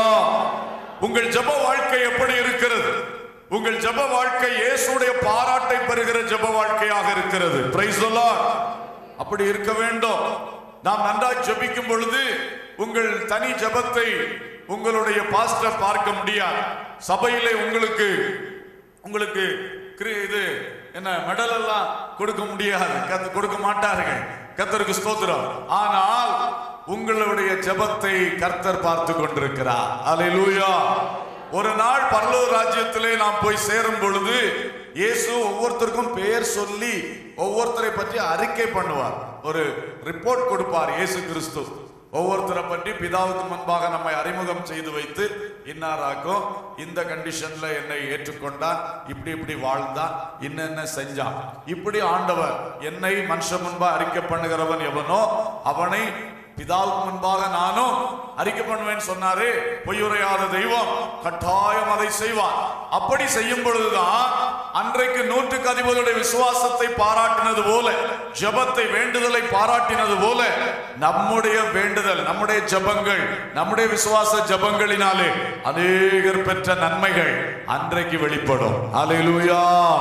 உங்கள் ஜெப வாழ்க்கை எப்படி இருக்கிறது உங்கள் ஜெப வாழ்க்கை இயேசுடைய பாராட்டை பெறுகிற ஜெப வாழ்க்கையாக இருக்கிறது Praise the Lord. அப்படி இருக்க வேண்டும் நாம் நன்றாய் ஜெபிக்கும் பொழுது உங்கள் தனி ஜெபத்தை உங்களுடைய பாஸ்டர் பார்க்க முடியாது சபையிலே உங்களுக்கு உங்களுக்கு கிரி- இது என்ன மெடல் எல்லாம் கொடுக்க முடியாது கத்து கொடுக்க மாட்டார்கள் கர்த்தருக்கு ஸ்தோத்திரம் ஆனால் உங்களுடைய ஜெபத்தை கர்த்தர் பார்த்து கொண்டிருக்கிறார் அல்லேலூயா ஒரு நாள் பரலோக ராஜ்யத்திலே நாம் போய் சேரும் பொழுது இயேசு ஒவ்வொருத்தருக்கும் பெயர் சொல்லி ஒவ்வொருத்தரை பற்றி அறிக்கை பண்ணுவார் ஒரு ரிப்போர்ட் கொடுப்பார் இயேசு கிறிஸ்து ஒவ்வொருத்தரை பற்றி பிதாவுக்கு முன்பாக நம்மை அறிமுகம் செய்து வைத்து இன்னாராக்கும் இந்த கண்டிஷன்ல என்னை ஏற்றுக்கொண்டான் இப்படி இப்படி வாழ்ந்தான் இன்னென்ன செஞ்சான் இப்படி ஆண்டவர் என்னை மனுஷன் முன்பா அறிக்கை பண்ணுகிறவன் எவனோ அவனை பிதாவுக்கு முன்பாக நானும் அறிக்கை பண்ணுவேன் சொன்னாரு பொய்யுரையாத தெய்வம் கட்டாயம் அதை செய்வான் அப்படி செய்யும் பொழுதுதான் அன்றைக்கு நூற்றுக்கு அதிபதியுடைய விசுவாசத்தை பாராட்டினது போல ஜெபத்தை வேண்டுதலை பாராட்டினது போல நம்முடைய வேண்டுதல் நம்முடைய ஜெபங்கள் நம்முடைய விசுவாச ஜெபங்களினாலே அநேகர் பெற்ற நன்மைகள் அன்றைக்கு வெளிப்படும் ஹalleluya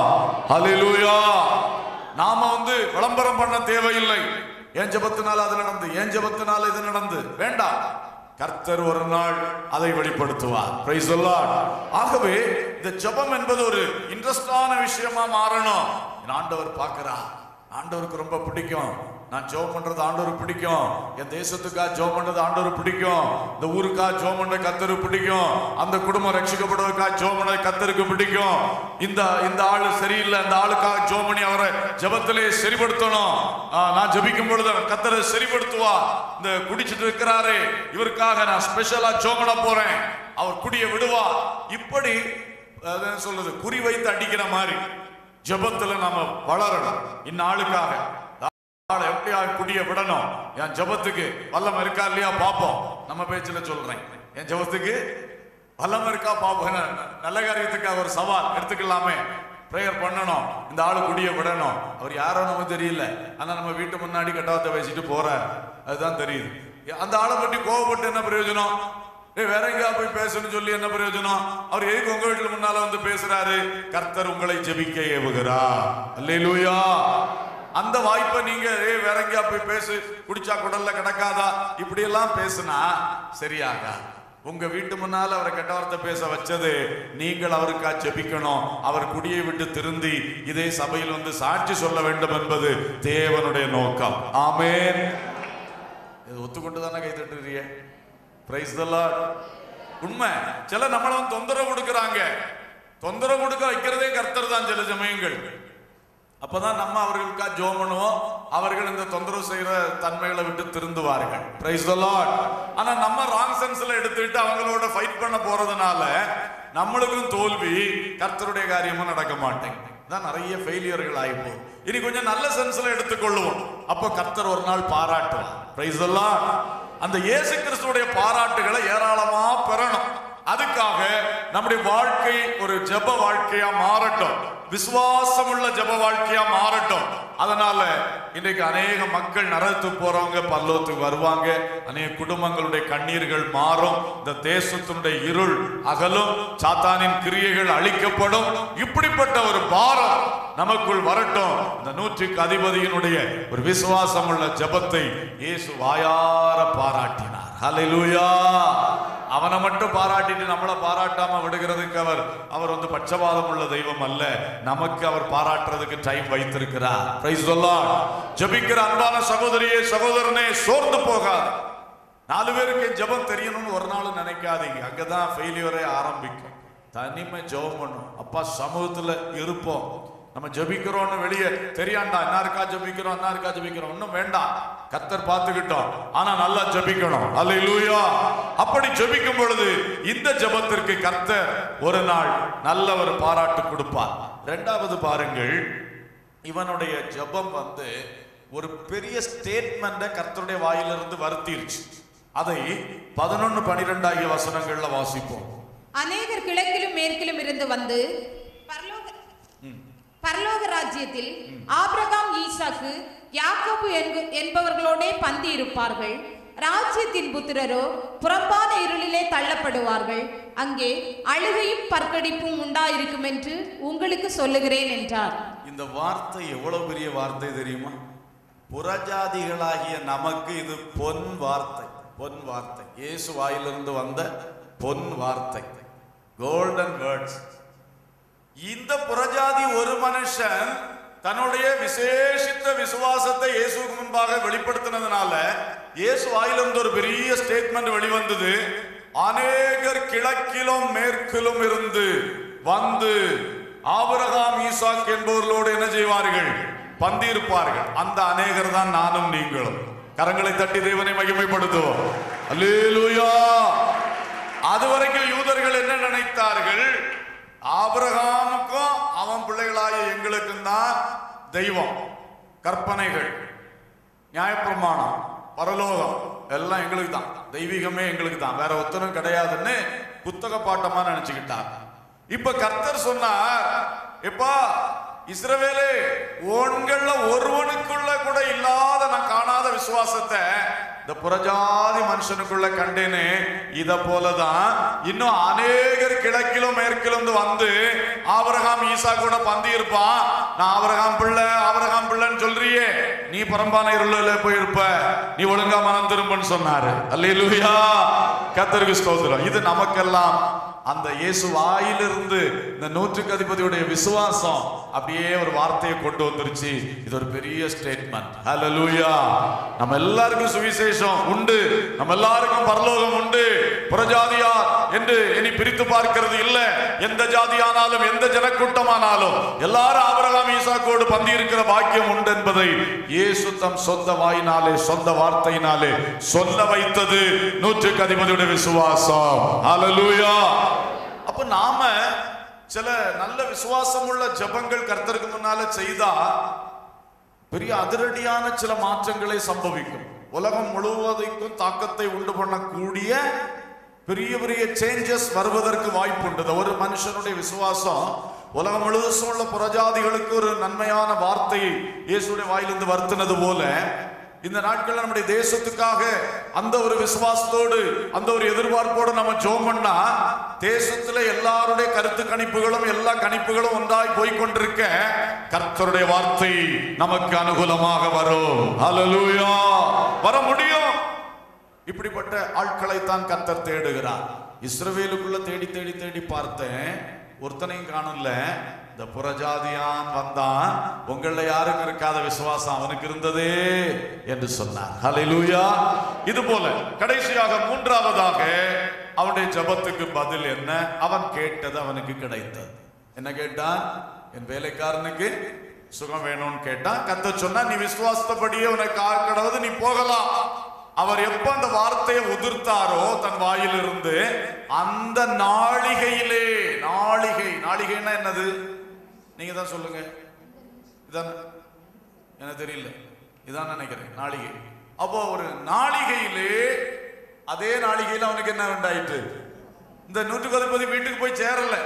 ஹalleluya நாம வந்து விளம்பரம் பண்ண தேவையில்லை என் ஜெபத்தினால அது நடந்து என் ஜெபத்தினால இது நடந்து வேண்டாம் கர்த்தர் ஒரு நாள் அதை வெளிப்படுத்துவார் Praise the Lord. ஆகவே இந்த ஜெபம் என்பது ஒரு இன்ட்ரெஸ்டான விஷயமா மாறணும் என் ஆண்டவர் பார்க்கிறா ஆண்டவருக்கு ரொம்ப பிடிக்கும் நான் ஜோம் பண்றது ஆண்டவருக்கு பிடிக்கும் என் தேசத்துக்காக ஜோம் பண்றது ஆண்டவருக்கு பிடிக்கும் இந்த ஊருக்காக ஜோம் பண்ண கத்தருக்கு பிடிக்கும் அந்த குடும்பம் ரட்சிக்கப்படுவதற்காக ஜோம் பண்ண கத்தருக்கு பிடிக்கும் இந்த இந்த ஆளு சரியில்லை இந்த ஆளுக்காக ஜோம் பண்ணி அவரை ஜெபத்திலே சரிப்படுத்தணும் ஆ, நான் ஜெபிக்கும் பொழுது கத்தரை சரிப்படுத்துவா இந்த குடிச்சிட்டு இருக்கிறாரே இவருக்காக நான் ஸ்பெஷலா ஜோம் பண்ண போறேன் அவர் குடிய விடுவா இப்படி அதான் சொல்றது குறி வைத்து அடிக்கிற மாதிரி ஜெபத்துல நாம வளரணும் இந்நாளுக்காக ஆளை எப்படியா குடிய விடணும் என் ஜெபத்துக்கு வல்லம் இருக்கா இல்லையா பாப்போம் நம்ம பேச்சுல சொல்றேன் என் ஜெபத்துக்கு வல்லம் இருக்கா பாப்போம் ந- நல்ல காரியத்துக்காக ஒரு சவால் எடுத்துக்கலாமே ப்ரேயர் பண்ணணும் இந்த ஆளு குடிய விடணும் அவர் யாரோ நமக்கு தெரியல ஆனா நம்ம வீட்டு முன்னாடி கட்டாவத்தை பேசிட்டு போறார் அதுதான் தெரியுது அந்த ஆளை பற்றி கோவப்பட்டு என்ன பிரயோஜனம் ஏய் வேற எங்கேயா போய் பேசணும்னு சொல்லி என்ன பிரயோஜனம் அவர் எதுக்கு உங்க வீட்டுல முன்னால வந்து பேசுறாரு கர்த்தர் உங்களை ஜெபிக்க ஏவுகிறார் அல்லேலூயா அந்த வாய்ப்பை நீங்க ஏய் வேற எங்கேயா போய் பேசு குடிச்சா குடல்ல கிடக்காதா இப்படி எல்லாம் பேசுனா சரியாகா உங்க வீட்டு முன்னால அவரை கெட்ட வார்த்தை பேச வச்சது நீங்கள் அவருக்கா ஜெபிக்கணும் அவர் குடியை விட்டு திருந்தி இதே சபையில் வந்து சாட்சி சொல்ல வேண்டும் என்பது தேவனுடைய நோக்கம் ஆமென் இது ஒத்துக்கொண்டு தானே கை தட்டுறீங்க பிரைஸ் உண்மை சில நம்மள வந்து தொந்தரவு கொடுக்கறாங்க தொந்தரவு கொடுக்க வைக்கிறதே கர்த்தர் தான் சில சமயங்கள் அப்பதான் நம்ம அவர்களுக்கா ஜோம் பண்ணுவோம் அவர்கள் இந்த தொந்தரவு செய்யற தன்மைகளை விட்டு திருந்துவார்கள் பிரைஸ் ஆனா நம்ம ராங் சென்ஸ்ல எடுத்துக்கிட்டு அவங்களோட ஃபைட் பண்ண போறதுனால நம்மளுக்கும் தோல்வி கர்த்தருடைய கிரியமும் நடக்க மாட்டேங்குது தான் நிறைய ஃபெயிலியர்கள் ஆயிப்போம் இனி கொஞ்சம் நல்ல சென்ஸ்ல எடுத்துக்கொள்ளுவோம் அப்போ கர்த்தர் ஒரு நாள் பாராட்டுவார் பிரைஸ் அந்த இயேசு கிறிஸ்துவுடைய பாராட்டுகளை ஏராளமா பெறணும் அதுக்காக நம்முடைய வாழ்க்கை ஒரு ஜெப வாழ்க்கையா மாறட்டும் விசுவாசம் உள்ள ஜெப வாழ்க்கையா மாறட்டும் அதனால இன்னைக்கு அநேக மக்கள் நரகத்து போறவங்க பல்லவத்துக்கு வருவாங்க அநேக குடும்பங்களுடைய கண்ணீர்கள் மாறும் இந்த தேசத்தினுடைய இருள் அகலும் சாத்தானின் கிரியைகள் அழிக்கப்படும் இப்படிப்பட்ட ஒரு பாரம் நமக்குள் வரட்டும் இந்த நூற்றுக்கு அதிபதியினுடைய ஒரு விசுவாசம் உள்ள ஜெபத்தை இயேசு வாயார பாராட்டினார் ஹalleluya அவனை மட்டும் பாராட்டிட்டு நம்மளை பாராட்டாம விடுகிறதுக்கு அவர் அவர் வந்து பட்சபாதம் உள்ள தெய்வம் அல்ல நமக்கு அவர் பாராட்டுறதுக்கு டைம் வைத்திருக்கிறார் பிரைஸ் ஜெபிக்கிற அன்பான சகோதரியே சகோதரனே சோர்ந்து போகாது நாலு பேருக்கு ஜெபம் தெரியணும்னு ஒரு நாள் நினைக்காதீங்க அங்கதான் ஃபெயிலியரே ஆரம்பிக்கும் தனிமை ஜெபம் பண்ணும் அப்பா சமூகத்துல இருப்போம் நம்ம ஜெபிக்கிறோம்னு வெளியே தெரியாண்டா இன்னாருக்கா ஜெபிக்கிறோம் இன்னாருக்கா ஜெபிக்கிறோம் ஒன்றும் வேண்டாம் கத்தர் பார்த்துக்கிட்டோம் ஆனா நல்லா ஜெபிக்கணும் அல்லேலூயா அப்படி ஜெபிக்கும் பொழுது இந்த ஜெபத்திற்கு கர்த்தர் ஒரு நாள் நல்ல ஒரு பாராட்டு கொடுப்பார் ரெண்டாவது பாருங்கள் இவனுடைய ஜெபம் வந்து ஒரு பெரிய ஸ்டேட்மெண்ட்டை கர்த்தருடைய வாயிலிருந்து வருத்திருச்சு அதை பதினொன்னு பனிரெண்டு ஆகிய வசனங்கள்ல வாசிப்போம் அநேகர் கிழக்கிலும் மேற்கிலும் இருந்து வந்து பரலோக பரலோக ராஜ்யத்தில் ஆபிரகாம் ஈசாக்கு யாக்கோபு என்ப- என்பவர்களோடே பந்தி இருப்பார்கள் ராஜ்யத்தின் புத்திரரோ புறம்பான இருளிலே தள்ளப்படுவார்கள் அங்கே அழுகையும் பற்கடிப்பும் உண்டாயிருக்கும் என்று உங்களுக்கு சொல்லுகிறேன் என்றார் இந்த வார்த்தை எவ்வளவு பெரிய வார்த்தை தெரியுமா புறஜாதிகளாகிய நமக்கு இது பொன் வார்த்தை பொன் வார்த்தை இயேசு வாயிலிருந்து வந்த பொன் வார்த்தை கோல்டன் வேர்ட்ஸ் இந்த புறஜாதி ஒரு மனுஷன் தன்னுடைய விசேஷித்த விசுவாசத்தை இயேசுவுக்கு முன்பாக வெளிப்படுத்தினதுனால இயேசு வாயிலிருந்து ஒரு பெரிய ஸ்டேட்மெண்ட் வெளிவந்தது அநேகர் கிழக்கிலும் மேற்கிலும் இருந்து வந்து ஆபிரகாம் ஈசாக் என்பவர்களோடு என்ன செய்வார்கள் பந்திருப்பார்கள் அந்த அநேகர் தான் நானும் நீங்களும் கரங்களை தட்டி தேவனை மகிமைப்படுத்துவோம் அல்லேலூயா அதுவரைக்கும் யூதர்கள் என்ன நினைத்தார்கள் ஆபிரகாமுக்கும் அவன் பிள்ளைகளாகிய எங்களுக்கும் தான் தெய்வம் கற்பனைகள் நியாயப்பிரமாணம் பரலோகம் எல்லாம் எங்களுக்கு தான் தெய்வீகமே எங்களுக்கு தான் வேற ஒத்தனும் கிடையாதுன்னு புத்தக பாட்டமா நினைச்சுக்கிட்டார் இப்ப கர்த்தர் சொன்னார் எப்பா இஸ்ரவேலே உன்கள்ல ஒருவனுக்குள்ள கூட இல்லாத நான் காணாத விசுவாசத்தை இந்த புறஜாதி மனுஷனுக்குள்ள கண்டேனே இத போலதான் இன்னும் அநேகர் கிழக்கிலும் மேற்கிலும் இருந்து வந்து ஆபிரகாம் ஈசா கூட பந்தி இருப்பான் நான் ஆபிரகாம் பிள்ளை ஆபிரகாம் பிள்ளைன்னு சொல்றியே நீ பரம்பான இருளில போயிருப்ப நீ ஒழுங்கா மனம் திரும்பன்னு சொன்னாரு அல்லேலூயா கத்தருக்கு ஸ்தோத்திரம் இது நமக்கெல்லாம் அந்த இயேசு வாயிலிருந்து இந்த நூற்றுக்கு அதிபதியுடைய விசுவாசம் அப்படியே ஒரு வார்த்தையை கொண்டு வந்துருச்சு இது ஒரு பெரிய ஸ்டேட்மெண்ட் ஹalleluya நம்ம எல்லாருக்கும் சுவிசேஷம் உண்டு நம்ம எல்லாருக்கும் பரலோகம் உண்டு புறஜாதியார் என்று இனி பிரித்து பார்க்கிறது இல்ல எந்த ஜாதியானாலும் எந்த ஜனக்கூட்டமானாலும் எல்லாரும் ஆபிரகாம் ஈசாக்கோடு பந்தி இருக்கிற பாக்கியம் உண்டு என்பதை இயேசு தம் சொந்த வாயினாலே சொந்த வார்த்தையினாலே சொல்ல வைத்தது நூற்றுக்கு அதிபதியுடைய விசுவாசம் ஹalleluya அப்ப நாம சில நல்ல விசுவாசம் உள்ள ஜெபங்கள் கர்த்தருக்கு முன்னால செய்தா பெரிய அதிரடியான சில மாற்றங்களை சம்பவிக்கும் உலகம் முழுவதைக்கும் தாக்கத்தை உண்டு பண்ணக்கூடிய பெரிய பெரிய சேஞ்சஸ் வருவதற்கு வாய்ப்புண்டு இந்த ஒரு மனுஷனுடைய விசுவாசம் உலகம் முழுவதும் உள்ள புறஜாதிகளுக்கு ஒரு நன்மையான வார்த்தையை இயேசுடைய வாயிலிருந்து வருத்தினது போல இந்த நாட்கள் நம்முடைய தேசத்துக்காக அந்த ஒரு விசுவாசத்தோடு அந்த ஒரு எதிர்பார்ப்போடு நம்ம ஜோம் பண்ணா தேசத்துல எல்லாருடைய கருத்து கணிப்புகளும் எல்லா கணிப்புகளும் ஒன்றாய் போய்க்கொண்டிருக்க கர்த்தருடைய வார்த்தை நமக்கு அனுகூலமாக வரும் ஹalleluya வர முடியும் இப்படிப்பட்ட ஆட்களைத்தான் கர்த்தர் தேடுகிறார் இஸ்ரவேலுக்குள்ள தேடி தேடி தேடி பார்த்தேன் ஒருத்தனையும் காணல இந்த புறஜாதியான் வந்தான் உங்கள யாருக்கும் இருக்காத விசுவாசம் அவனுக்கு இருந்ததே என்று சொன்னார் ஹalleluya இது போல கடைசியாக மூன்றாவதாக அவனுடைய ஜெபத்துக்கு பதில் என்ன அவன் கேட்டது அவனுக்கு கிடைத்தது என்ன கேட்டான் என் வேலைக்காரனுக்கு சுகம் வேணும்னு கேட்டான் கத்த சொன்னா நீ விசுவாசத்தபடியே உனக்கு ஆக்கடவது நீ போகலாம் அவர் எப்ப அந்த வார்த்தையை உதிர்த்தாரோ தன் வாயிலிருந்து அந்த நாளிகையிலே நாளிகை நாளிகைன்னா என்னது நீங்க தான் சொல்லுங்க இதான் எனக்கு தெரியல இதான் நினைக்கிறேன் நாளிகை அப்போ ஒரு நாளிகையிலே அதே நாளிகையில் அவனுக்கு என்ன உண்டாயிற்று இந்த நூற்றுக்கு அதிபதி வீட்டுக்கு போய் சேரல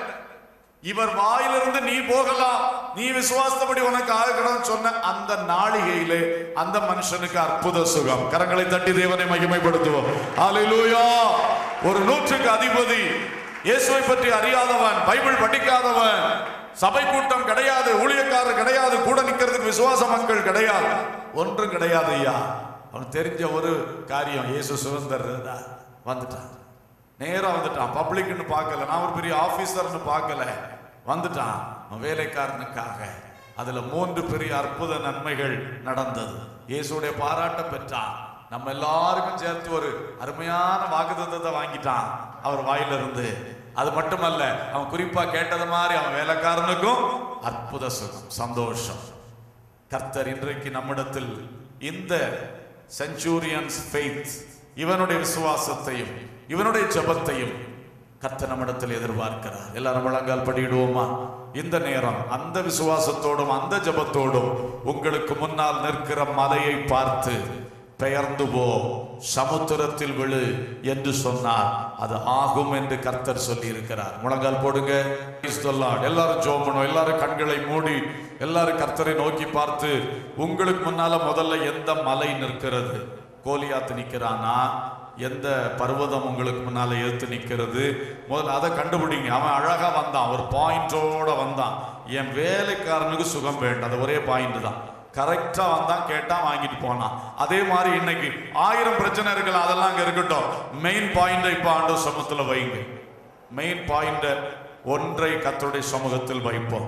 இவர் வாயிலிருந்து நீ போகலாம் நீ விசுவாசப்படி உனக்கு ஆகணும் சொன்ன அந்த நாளிகையிலே அந்த மனுஷனுக்கு அற்புத சுகம் கரங்களை தட்டி தேவனை மகிமைப்படுத்துவோம் ஹalleluya ஒரு நூற்றுக்கு அதிபதி இயேசுவை பற்றி அறியாதவன் பைபிள் படிக்காதவன் சபை கூட்டம் கிடையாது ஊழியக்காரர் கிடையாது கூட நிக்கிறதுக்கு விசுவாச மக்கள் கிடையாது ஒன்றும் கிடையாது ஐயா அவன் தெரிஞ்ச ஒரு காரியம் இயேசு சுதந்திரதா வந்துட்டான் நேரா வந்துட்டான் பப்ளிக்னு பார்க்கல நான் ஒரு பெரிய ஆபீசர்னு பார்க்கல வந்துட்டான் அவன் வேலைக்காரனுக்காக அதுல மூன்று பெரிய அற்புத நன்மைகள் நடந்தது இயேசுடைய பாராட்ட பெற்றான் நம்ம எல்லாருக்கும் சேர்த்து ஒரு அருமையான வாக்குத்தத்தத்தை வாங்கிட்டான் அவர் வாயிலிருந்து அது மட்டுமல்ல அவன் குறிப்பா கேட்டது மாதிரி அவன் வேலைக்காரனுக்கும் அற்புத சுகம் சந்தோஷம் கர்த்தர் இன்றைக்கு நம்மிடத்தில் இந்த செஞ்சூரியன்ஸ் ஃபெய்த் இவனுடைய விசுவாசத்தையும் இவனுடைய ஜெபத்தையும் கர்த்தர் நம்மிடத்தில் எதிர்பார்க்கிறார் எல்லாரும் முழங்கால் படியிடுவோமா இந்த நேரம் அந்த விசுவாசத்தோடும் அந்த ஜெபத்தோடும் உங்களுக்கு முன்னால் நிற்கிற மலையை பார்த்து பெயர்ந்து போ சமுத்திரத்தில் விழு என்று சொன்னார் அது ஆகும் என்று கர்த்தர் சொல்லி இருக்கிறார் முழங்கால் போடுங்க Praise the Lord. எல்லாரும் ஜோம் பண்ணுவோம் எல்லாரும் கண்களை மூடி எல்லாரும் கர்த்தரை நோக்கி பார்த்து உங்களுக்கு முன்னால முதல்ல எந்த மலை நிற்கிறது கோலியாத்து நிக்கிறானா எந்த பர்வதம் உங்களுக்கு முன்னால எடுத்து நிக்கிறது முதல்ல அதை கண்டுபிடிங்க அவன் அழகா வந்தான் ஒரு பாயிண்டோட வந்தான் என் வேலைக்காரனுக்கு சுகம் வேண்டும் அது ஒரே பாயிண்ட் தான் கரெக்டா வந்தான் கேட்டான் வாங்கிட்டு போனான் அதே மாதிரி இன்னைக்கு ஆயிரம் பிரச்சனை இருக்கலாம் அதெல்லாம் அங்க இருக்கட்டும் மெயின் பாயிண்டை இப்ப ஆண்டு சமூகத்துல வைங்க மெயின் பாயிண்ட ஒன்றை கர்த்தருடைய சமூகத்தில் வைப்போம்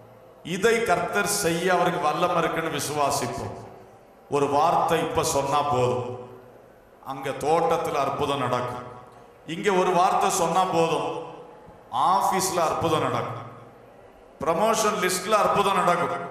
இதை கர்த்தர் செய்ய அவருக்கு வல்லம் இருக்குன்னு விசுவாசிப்போம் ஒரு வார்த்தை இப்ப சொன்னா போதும் அங்க தோட்டத்துல அற்புதம் நடக்கும் இங்க ஒரு வார்த்தை சொன்னா போதும் ஆபீஸ்ல அற்புதம் நடக்கும் ப்ரமோஷன் லிஸ்ட்ல அற்புதம் நடக்கும்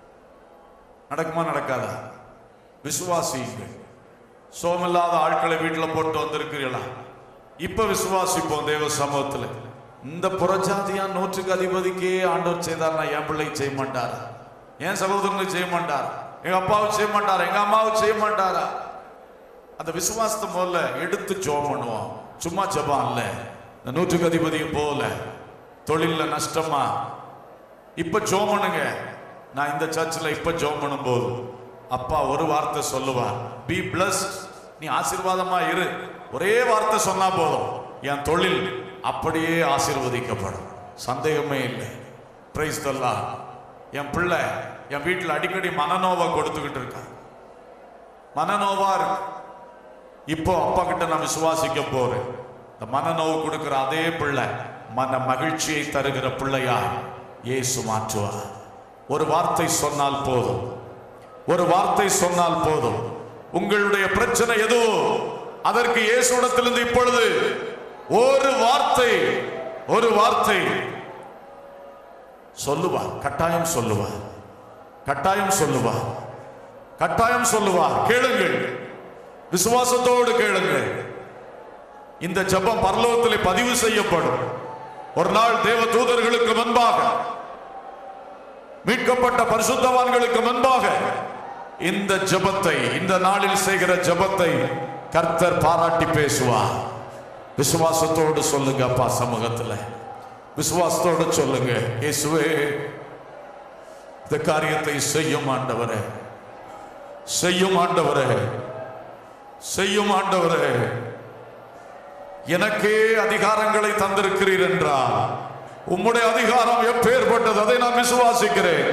நடக்குமா நடக்காதா விசுவாசிங்க சோமில்லாத ஆட்களை வீட்டுல போட்டு வந்திருக்கிறீங்களா இப்ப விசுவாசிப்போம் தேவ சமூகத்துல இந்த புறஜாதியா நூற்றுக்கு அதிபதிக்கே ஆண்டவர் செய்தார்னா என் பிள்ளைக்கு செய்ய மாட்டாரா என் சகோதரனுக்கு செய்ய மாட்டார் எங்க அப்பாவுக்கு செய்ய மாட்டார் எங்க அம்மாவுக்கு செய்ய மாட்டாரா அந்த விசுவாசத்தை முதல்ல எடுத்து ஜோம் பண்ணுவோம் சும்மா ஜெபம் இல்ல இந்த நூற்றுக்கு அதிபதியை போல தொழில்ல நஷ்டமா இப்ப ஜோம் பண்ணுங்க நான் இந்த சர்ச்சில் இப்ப ஜோம் பண்ணும்போது அப்பா ஒரு வார்த்தை சொல்லுவார் பி பிளஸ்ட் நீ ஆசீர்வாதமா இரு ஒரே வார்த்தை சொன்னா போதும் என் தொழில் அப்படியே ஆசீர்வதிக்கப்படும் சந்தேகமே இல்லை பிரைஸ் தல்லா என் பிள்ளை என் வீட்டில் அடிக்கடி மனநோவை கொடுத்துக்கிட்டு இருக்கான் மனநோவா இருக்கு இப்போ அப்பா கிட்ட நான் விசுவாசிக்க போறேன் இந்த மனநோவு கொடுக்கிற அதே பிள்ளை மன மகிழ்ச்சியை தருகிற பிள்ளையா இயேசு மாற்றுவார் ஒரு வார்த்தை சொன்னால் போதும் ஒரு வார்த்தை சொன்னால் போதும் உங்களுடைய பிரச்சனை எதோ அதற்கு இயேசுடத்திலிருந்து இப்பொழுது ஒரு வார்த்தை ஒரு வார்த்தை சொல்லுவா கட்டாயம் சொல்லுவா கட்டாயம் சொல்லுவா கட்டாயம் சொல்லுவா கேளுங்கள் விசுவாசத்தோடு கேளுங்கள் இந்த ஜெபம் பரலோகத்திலே பதிவு செய்யப்படும் ஒரு நாள் தேவ தூதர்களுக்கு முன்பாக மீட்கப்பட்ட பரிசுத்தவான்களுக்கு முன்பாக இந்த ஜெபத்தை இந்த நாளில் செய்கிற ஜெபத்தை கர்த்தர் பாராட்டி பேசுவார் விசுவாசத்தோடு சொல்லுங்க அப்பா சமூகத்துல விசுவாசத்தோடு சொல்லுங்க இயேசுவே இந்த காரியத்தை செய்யும் ஆண்டவரே செய்யும் ஆண்டவரே செய்யும் ஆண்டவரே எனக்கே அதிகாரங்களை தந்திருக்கிறீர் என்றால் உம்முடைய அதிகாரம் எப்பேற்பட்டது அதை நான் விசுவாசிக்கிறேன்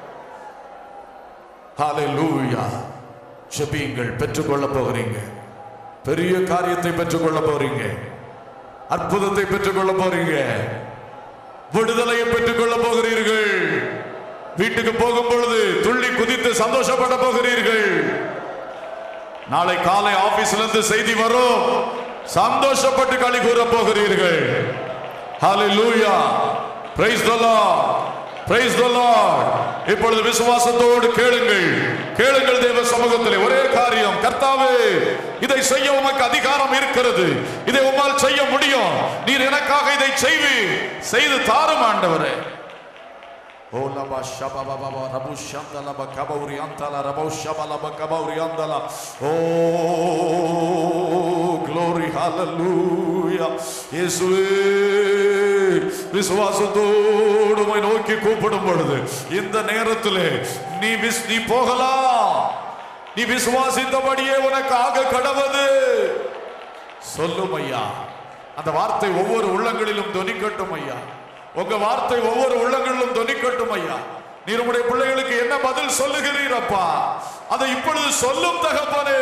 ஹalleluya ஜெபியுங்கள் பெற்றுக்கொள்ள போகிறீங்க பெரிய காரியத்தை பெற்றுக்கொள்ள போறீங்க அற்புதத்தை பெற்றுக்கொள்ள போறீங்க விடுதலையை பெற்றுக்கொள்ள போகிறீர்கள் வீட்டுக்கு போகும் பொழுது துள்ளி குதித்து சந்தோஷப்பட போகிறீர்கள் நாளை காலை ஆபீஸ்ல இருந்து செய்தி வரும் சந்தோஷப்பட்டு களி கூற போகிறீர்கள் ஹalleluya praise the lord praise the lord இப்பொழுது விசுவாசத்தோடு கேளுங்கள் கேளுங்கள் தேவ சமூகத்திலே ஒரே காரியம் கர்த்தாவே இதை செய்ய உமக்கு அதிகாரம் இருக்கிறது இதை உம்மால் செய்ய முடியும் நீர் எனக்காக இதை செய்வி செய்து தாரும் ஆண்டவரே ஓ லபா ஷபா பாபா பா ரபு ஷந்தல ப கபௌரி அந்தல ரபௌ ஷபல ப கபௌரி அந்தல ஓ glory hallelujah இயேசுவே விசுவாசத்தோடு உம்மை நோக்கி கூப்பிடும் பொழுது இந்த நேரத்திலே நீ விஸ் நீ போகலாம் நீ விசுவாசித்தபடியே உனக்கு ஆக கடவது சொல்லும் ஐயா அந்த வார்த்தை ஒவ்வொரு உள்ளங்களிலும் தொனிக்கட்டும் ஐயா உங்க வார்த்தை ஒவ்வொரு உள்ளங்களிலும் தொனிக்கட்டும் ஐயா நீர் உடைய பிள்ளைகளுக்கு என்ன பதில் சொல்லுகிறீர் அப்பா அதை இப்பொழுது சொல்லும் தகப்பனே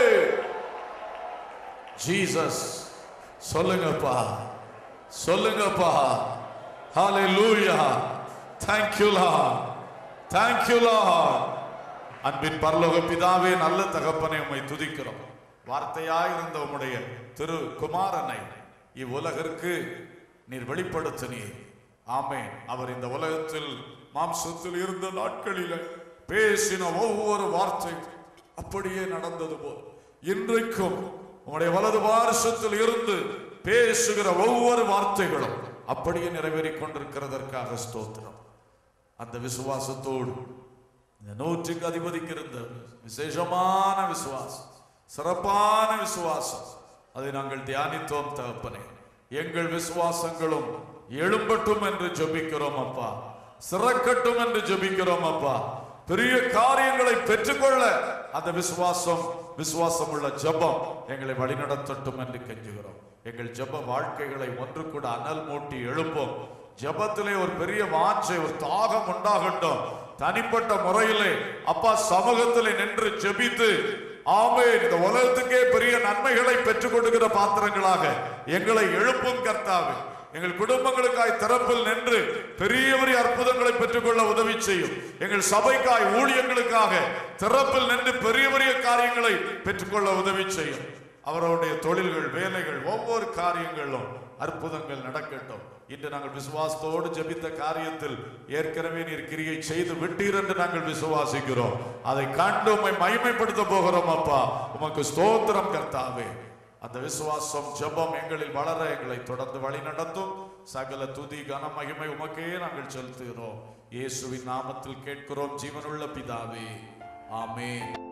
ஜீசஸ் சொல்லுங்கப்பா சொல்லுங்கப்பா ஹalleluya thank you lord thank you lord அன்பின் பரலோக பிதாவே நல்ல தகப்பனை உம்மை துதிக்கிறோம் வார்த்தையாய் இருந்த உம்முடைய திரு குமாரனை இவ்வுலகிற்கு நீர் வெளிப்படுத்தினீர் ஆமென் அவர் இந்த உலகத்தில் மாம்சத்தில் இருந்த நாட்களில பேசின ஒவ்வொரு வார்த்தை அப்படியே நடந்தது போல் இன்றைக்கும் உம்முடைய வலது வாரசத்தில் இருந்து பேசுகிற ஒவ்வொரு வார்த்தைகளும் அப்படியே நிறைவேறிக் கொண்டிருக்கிறதற்காக ஸ்தோத்திரம் அந்த விசுவாசத்தோடு இந்த நூற்றுக்கு அதிபதிக்கு இருந்த விசேஷமான விசுவாசம் சிறப்பான விசுவாசம் அதை நாங்கள் தியானித்தோம் தகப்பனே எங்கள் விசுவாசங்களும் எழும்பட்டும் என்று ஜெபிக்கிறோம் அப்பா சிறக்கட்டும் என்று ஜெபிக்கிறோம் அப்பா பெரிய காரியங்களை பெற்றுக்கொள்ள அந்த விசுவாசம் விசுவாசம் உள்ள ஜெபம் எங்களை வழிநடத்தட்டும் என்று கெஞ்சுகிறோம் எங்கள் ஜெப வாழ்க்கைகளை ஒன்று கூட அனல் மூட்டி எழுப்போம் ஜெபத்திலே ஒரு பெரிய வாஞ்சை ஒரு தாகம் உண்டாகட்டும் தனிப்பட்ட முறையிலே அப்பா சமூகத்திலே நின்று ஜெபித்து ஆமே இந்த உலகத்துக்கே பெரிய நன்மைகளை பெற்றுக் கொடுக்கிற பாத்திரங்களாக எங்களை எழுப்பும் கர்த்தாவே எங்கள் குடும்பங்களுக்காய் திறப்பில் நின்று பெரிய பெரிய அற்புதங்களை பெற்றுக்கொள்ள உதவி செய்யும் எங்கள் சபைக்காய் ஊழியங்களுக்காக திறப்பில் நின்று பெரிய பெரிய காரியங்களை பெற்றுக்கொள்ள உதவி செய்யும் அவருடைய தொழில்கள் வேலைகள் ஒவ்வொரு காரியங்களும் அற்புதங்கள் நடக்கட்டும் இன்று நாங்கள் விசுவாசத்தோடு ஜெபித்த காரியத்தில் ஏற்கனவே நீர் கிரியை செய்து விட்டீர் என்று நாங்கள் விசுவாசிக்கிறோம் அதை கண்டு உம்மை மகிமைப்படுத்த போகிறோம் அப்பா உமக்கு ஸ்தோத்திரம் கர்த்தாவே அந்த விசுவாசம் ஜெபம் எங்களில் வளர எங்களை தொடர்ந்து வழி நடத்தும் சகல துதி கன மகிமை உமக்கே நாங்கள் செலுத்துகிறோம் இயேசுவின் நாமத்தில் கேட்கிறோம் ஜீவனுள்ள பிதாவே ஆமென்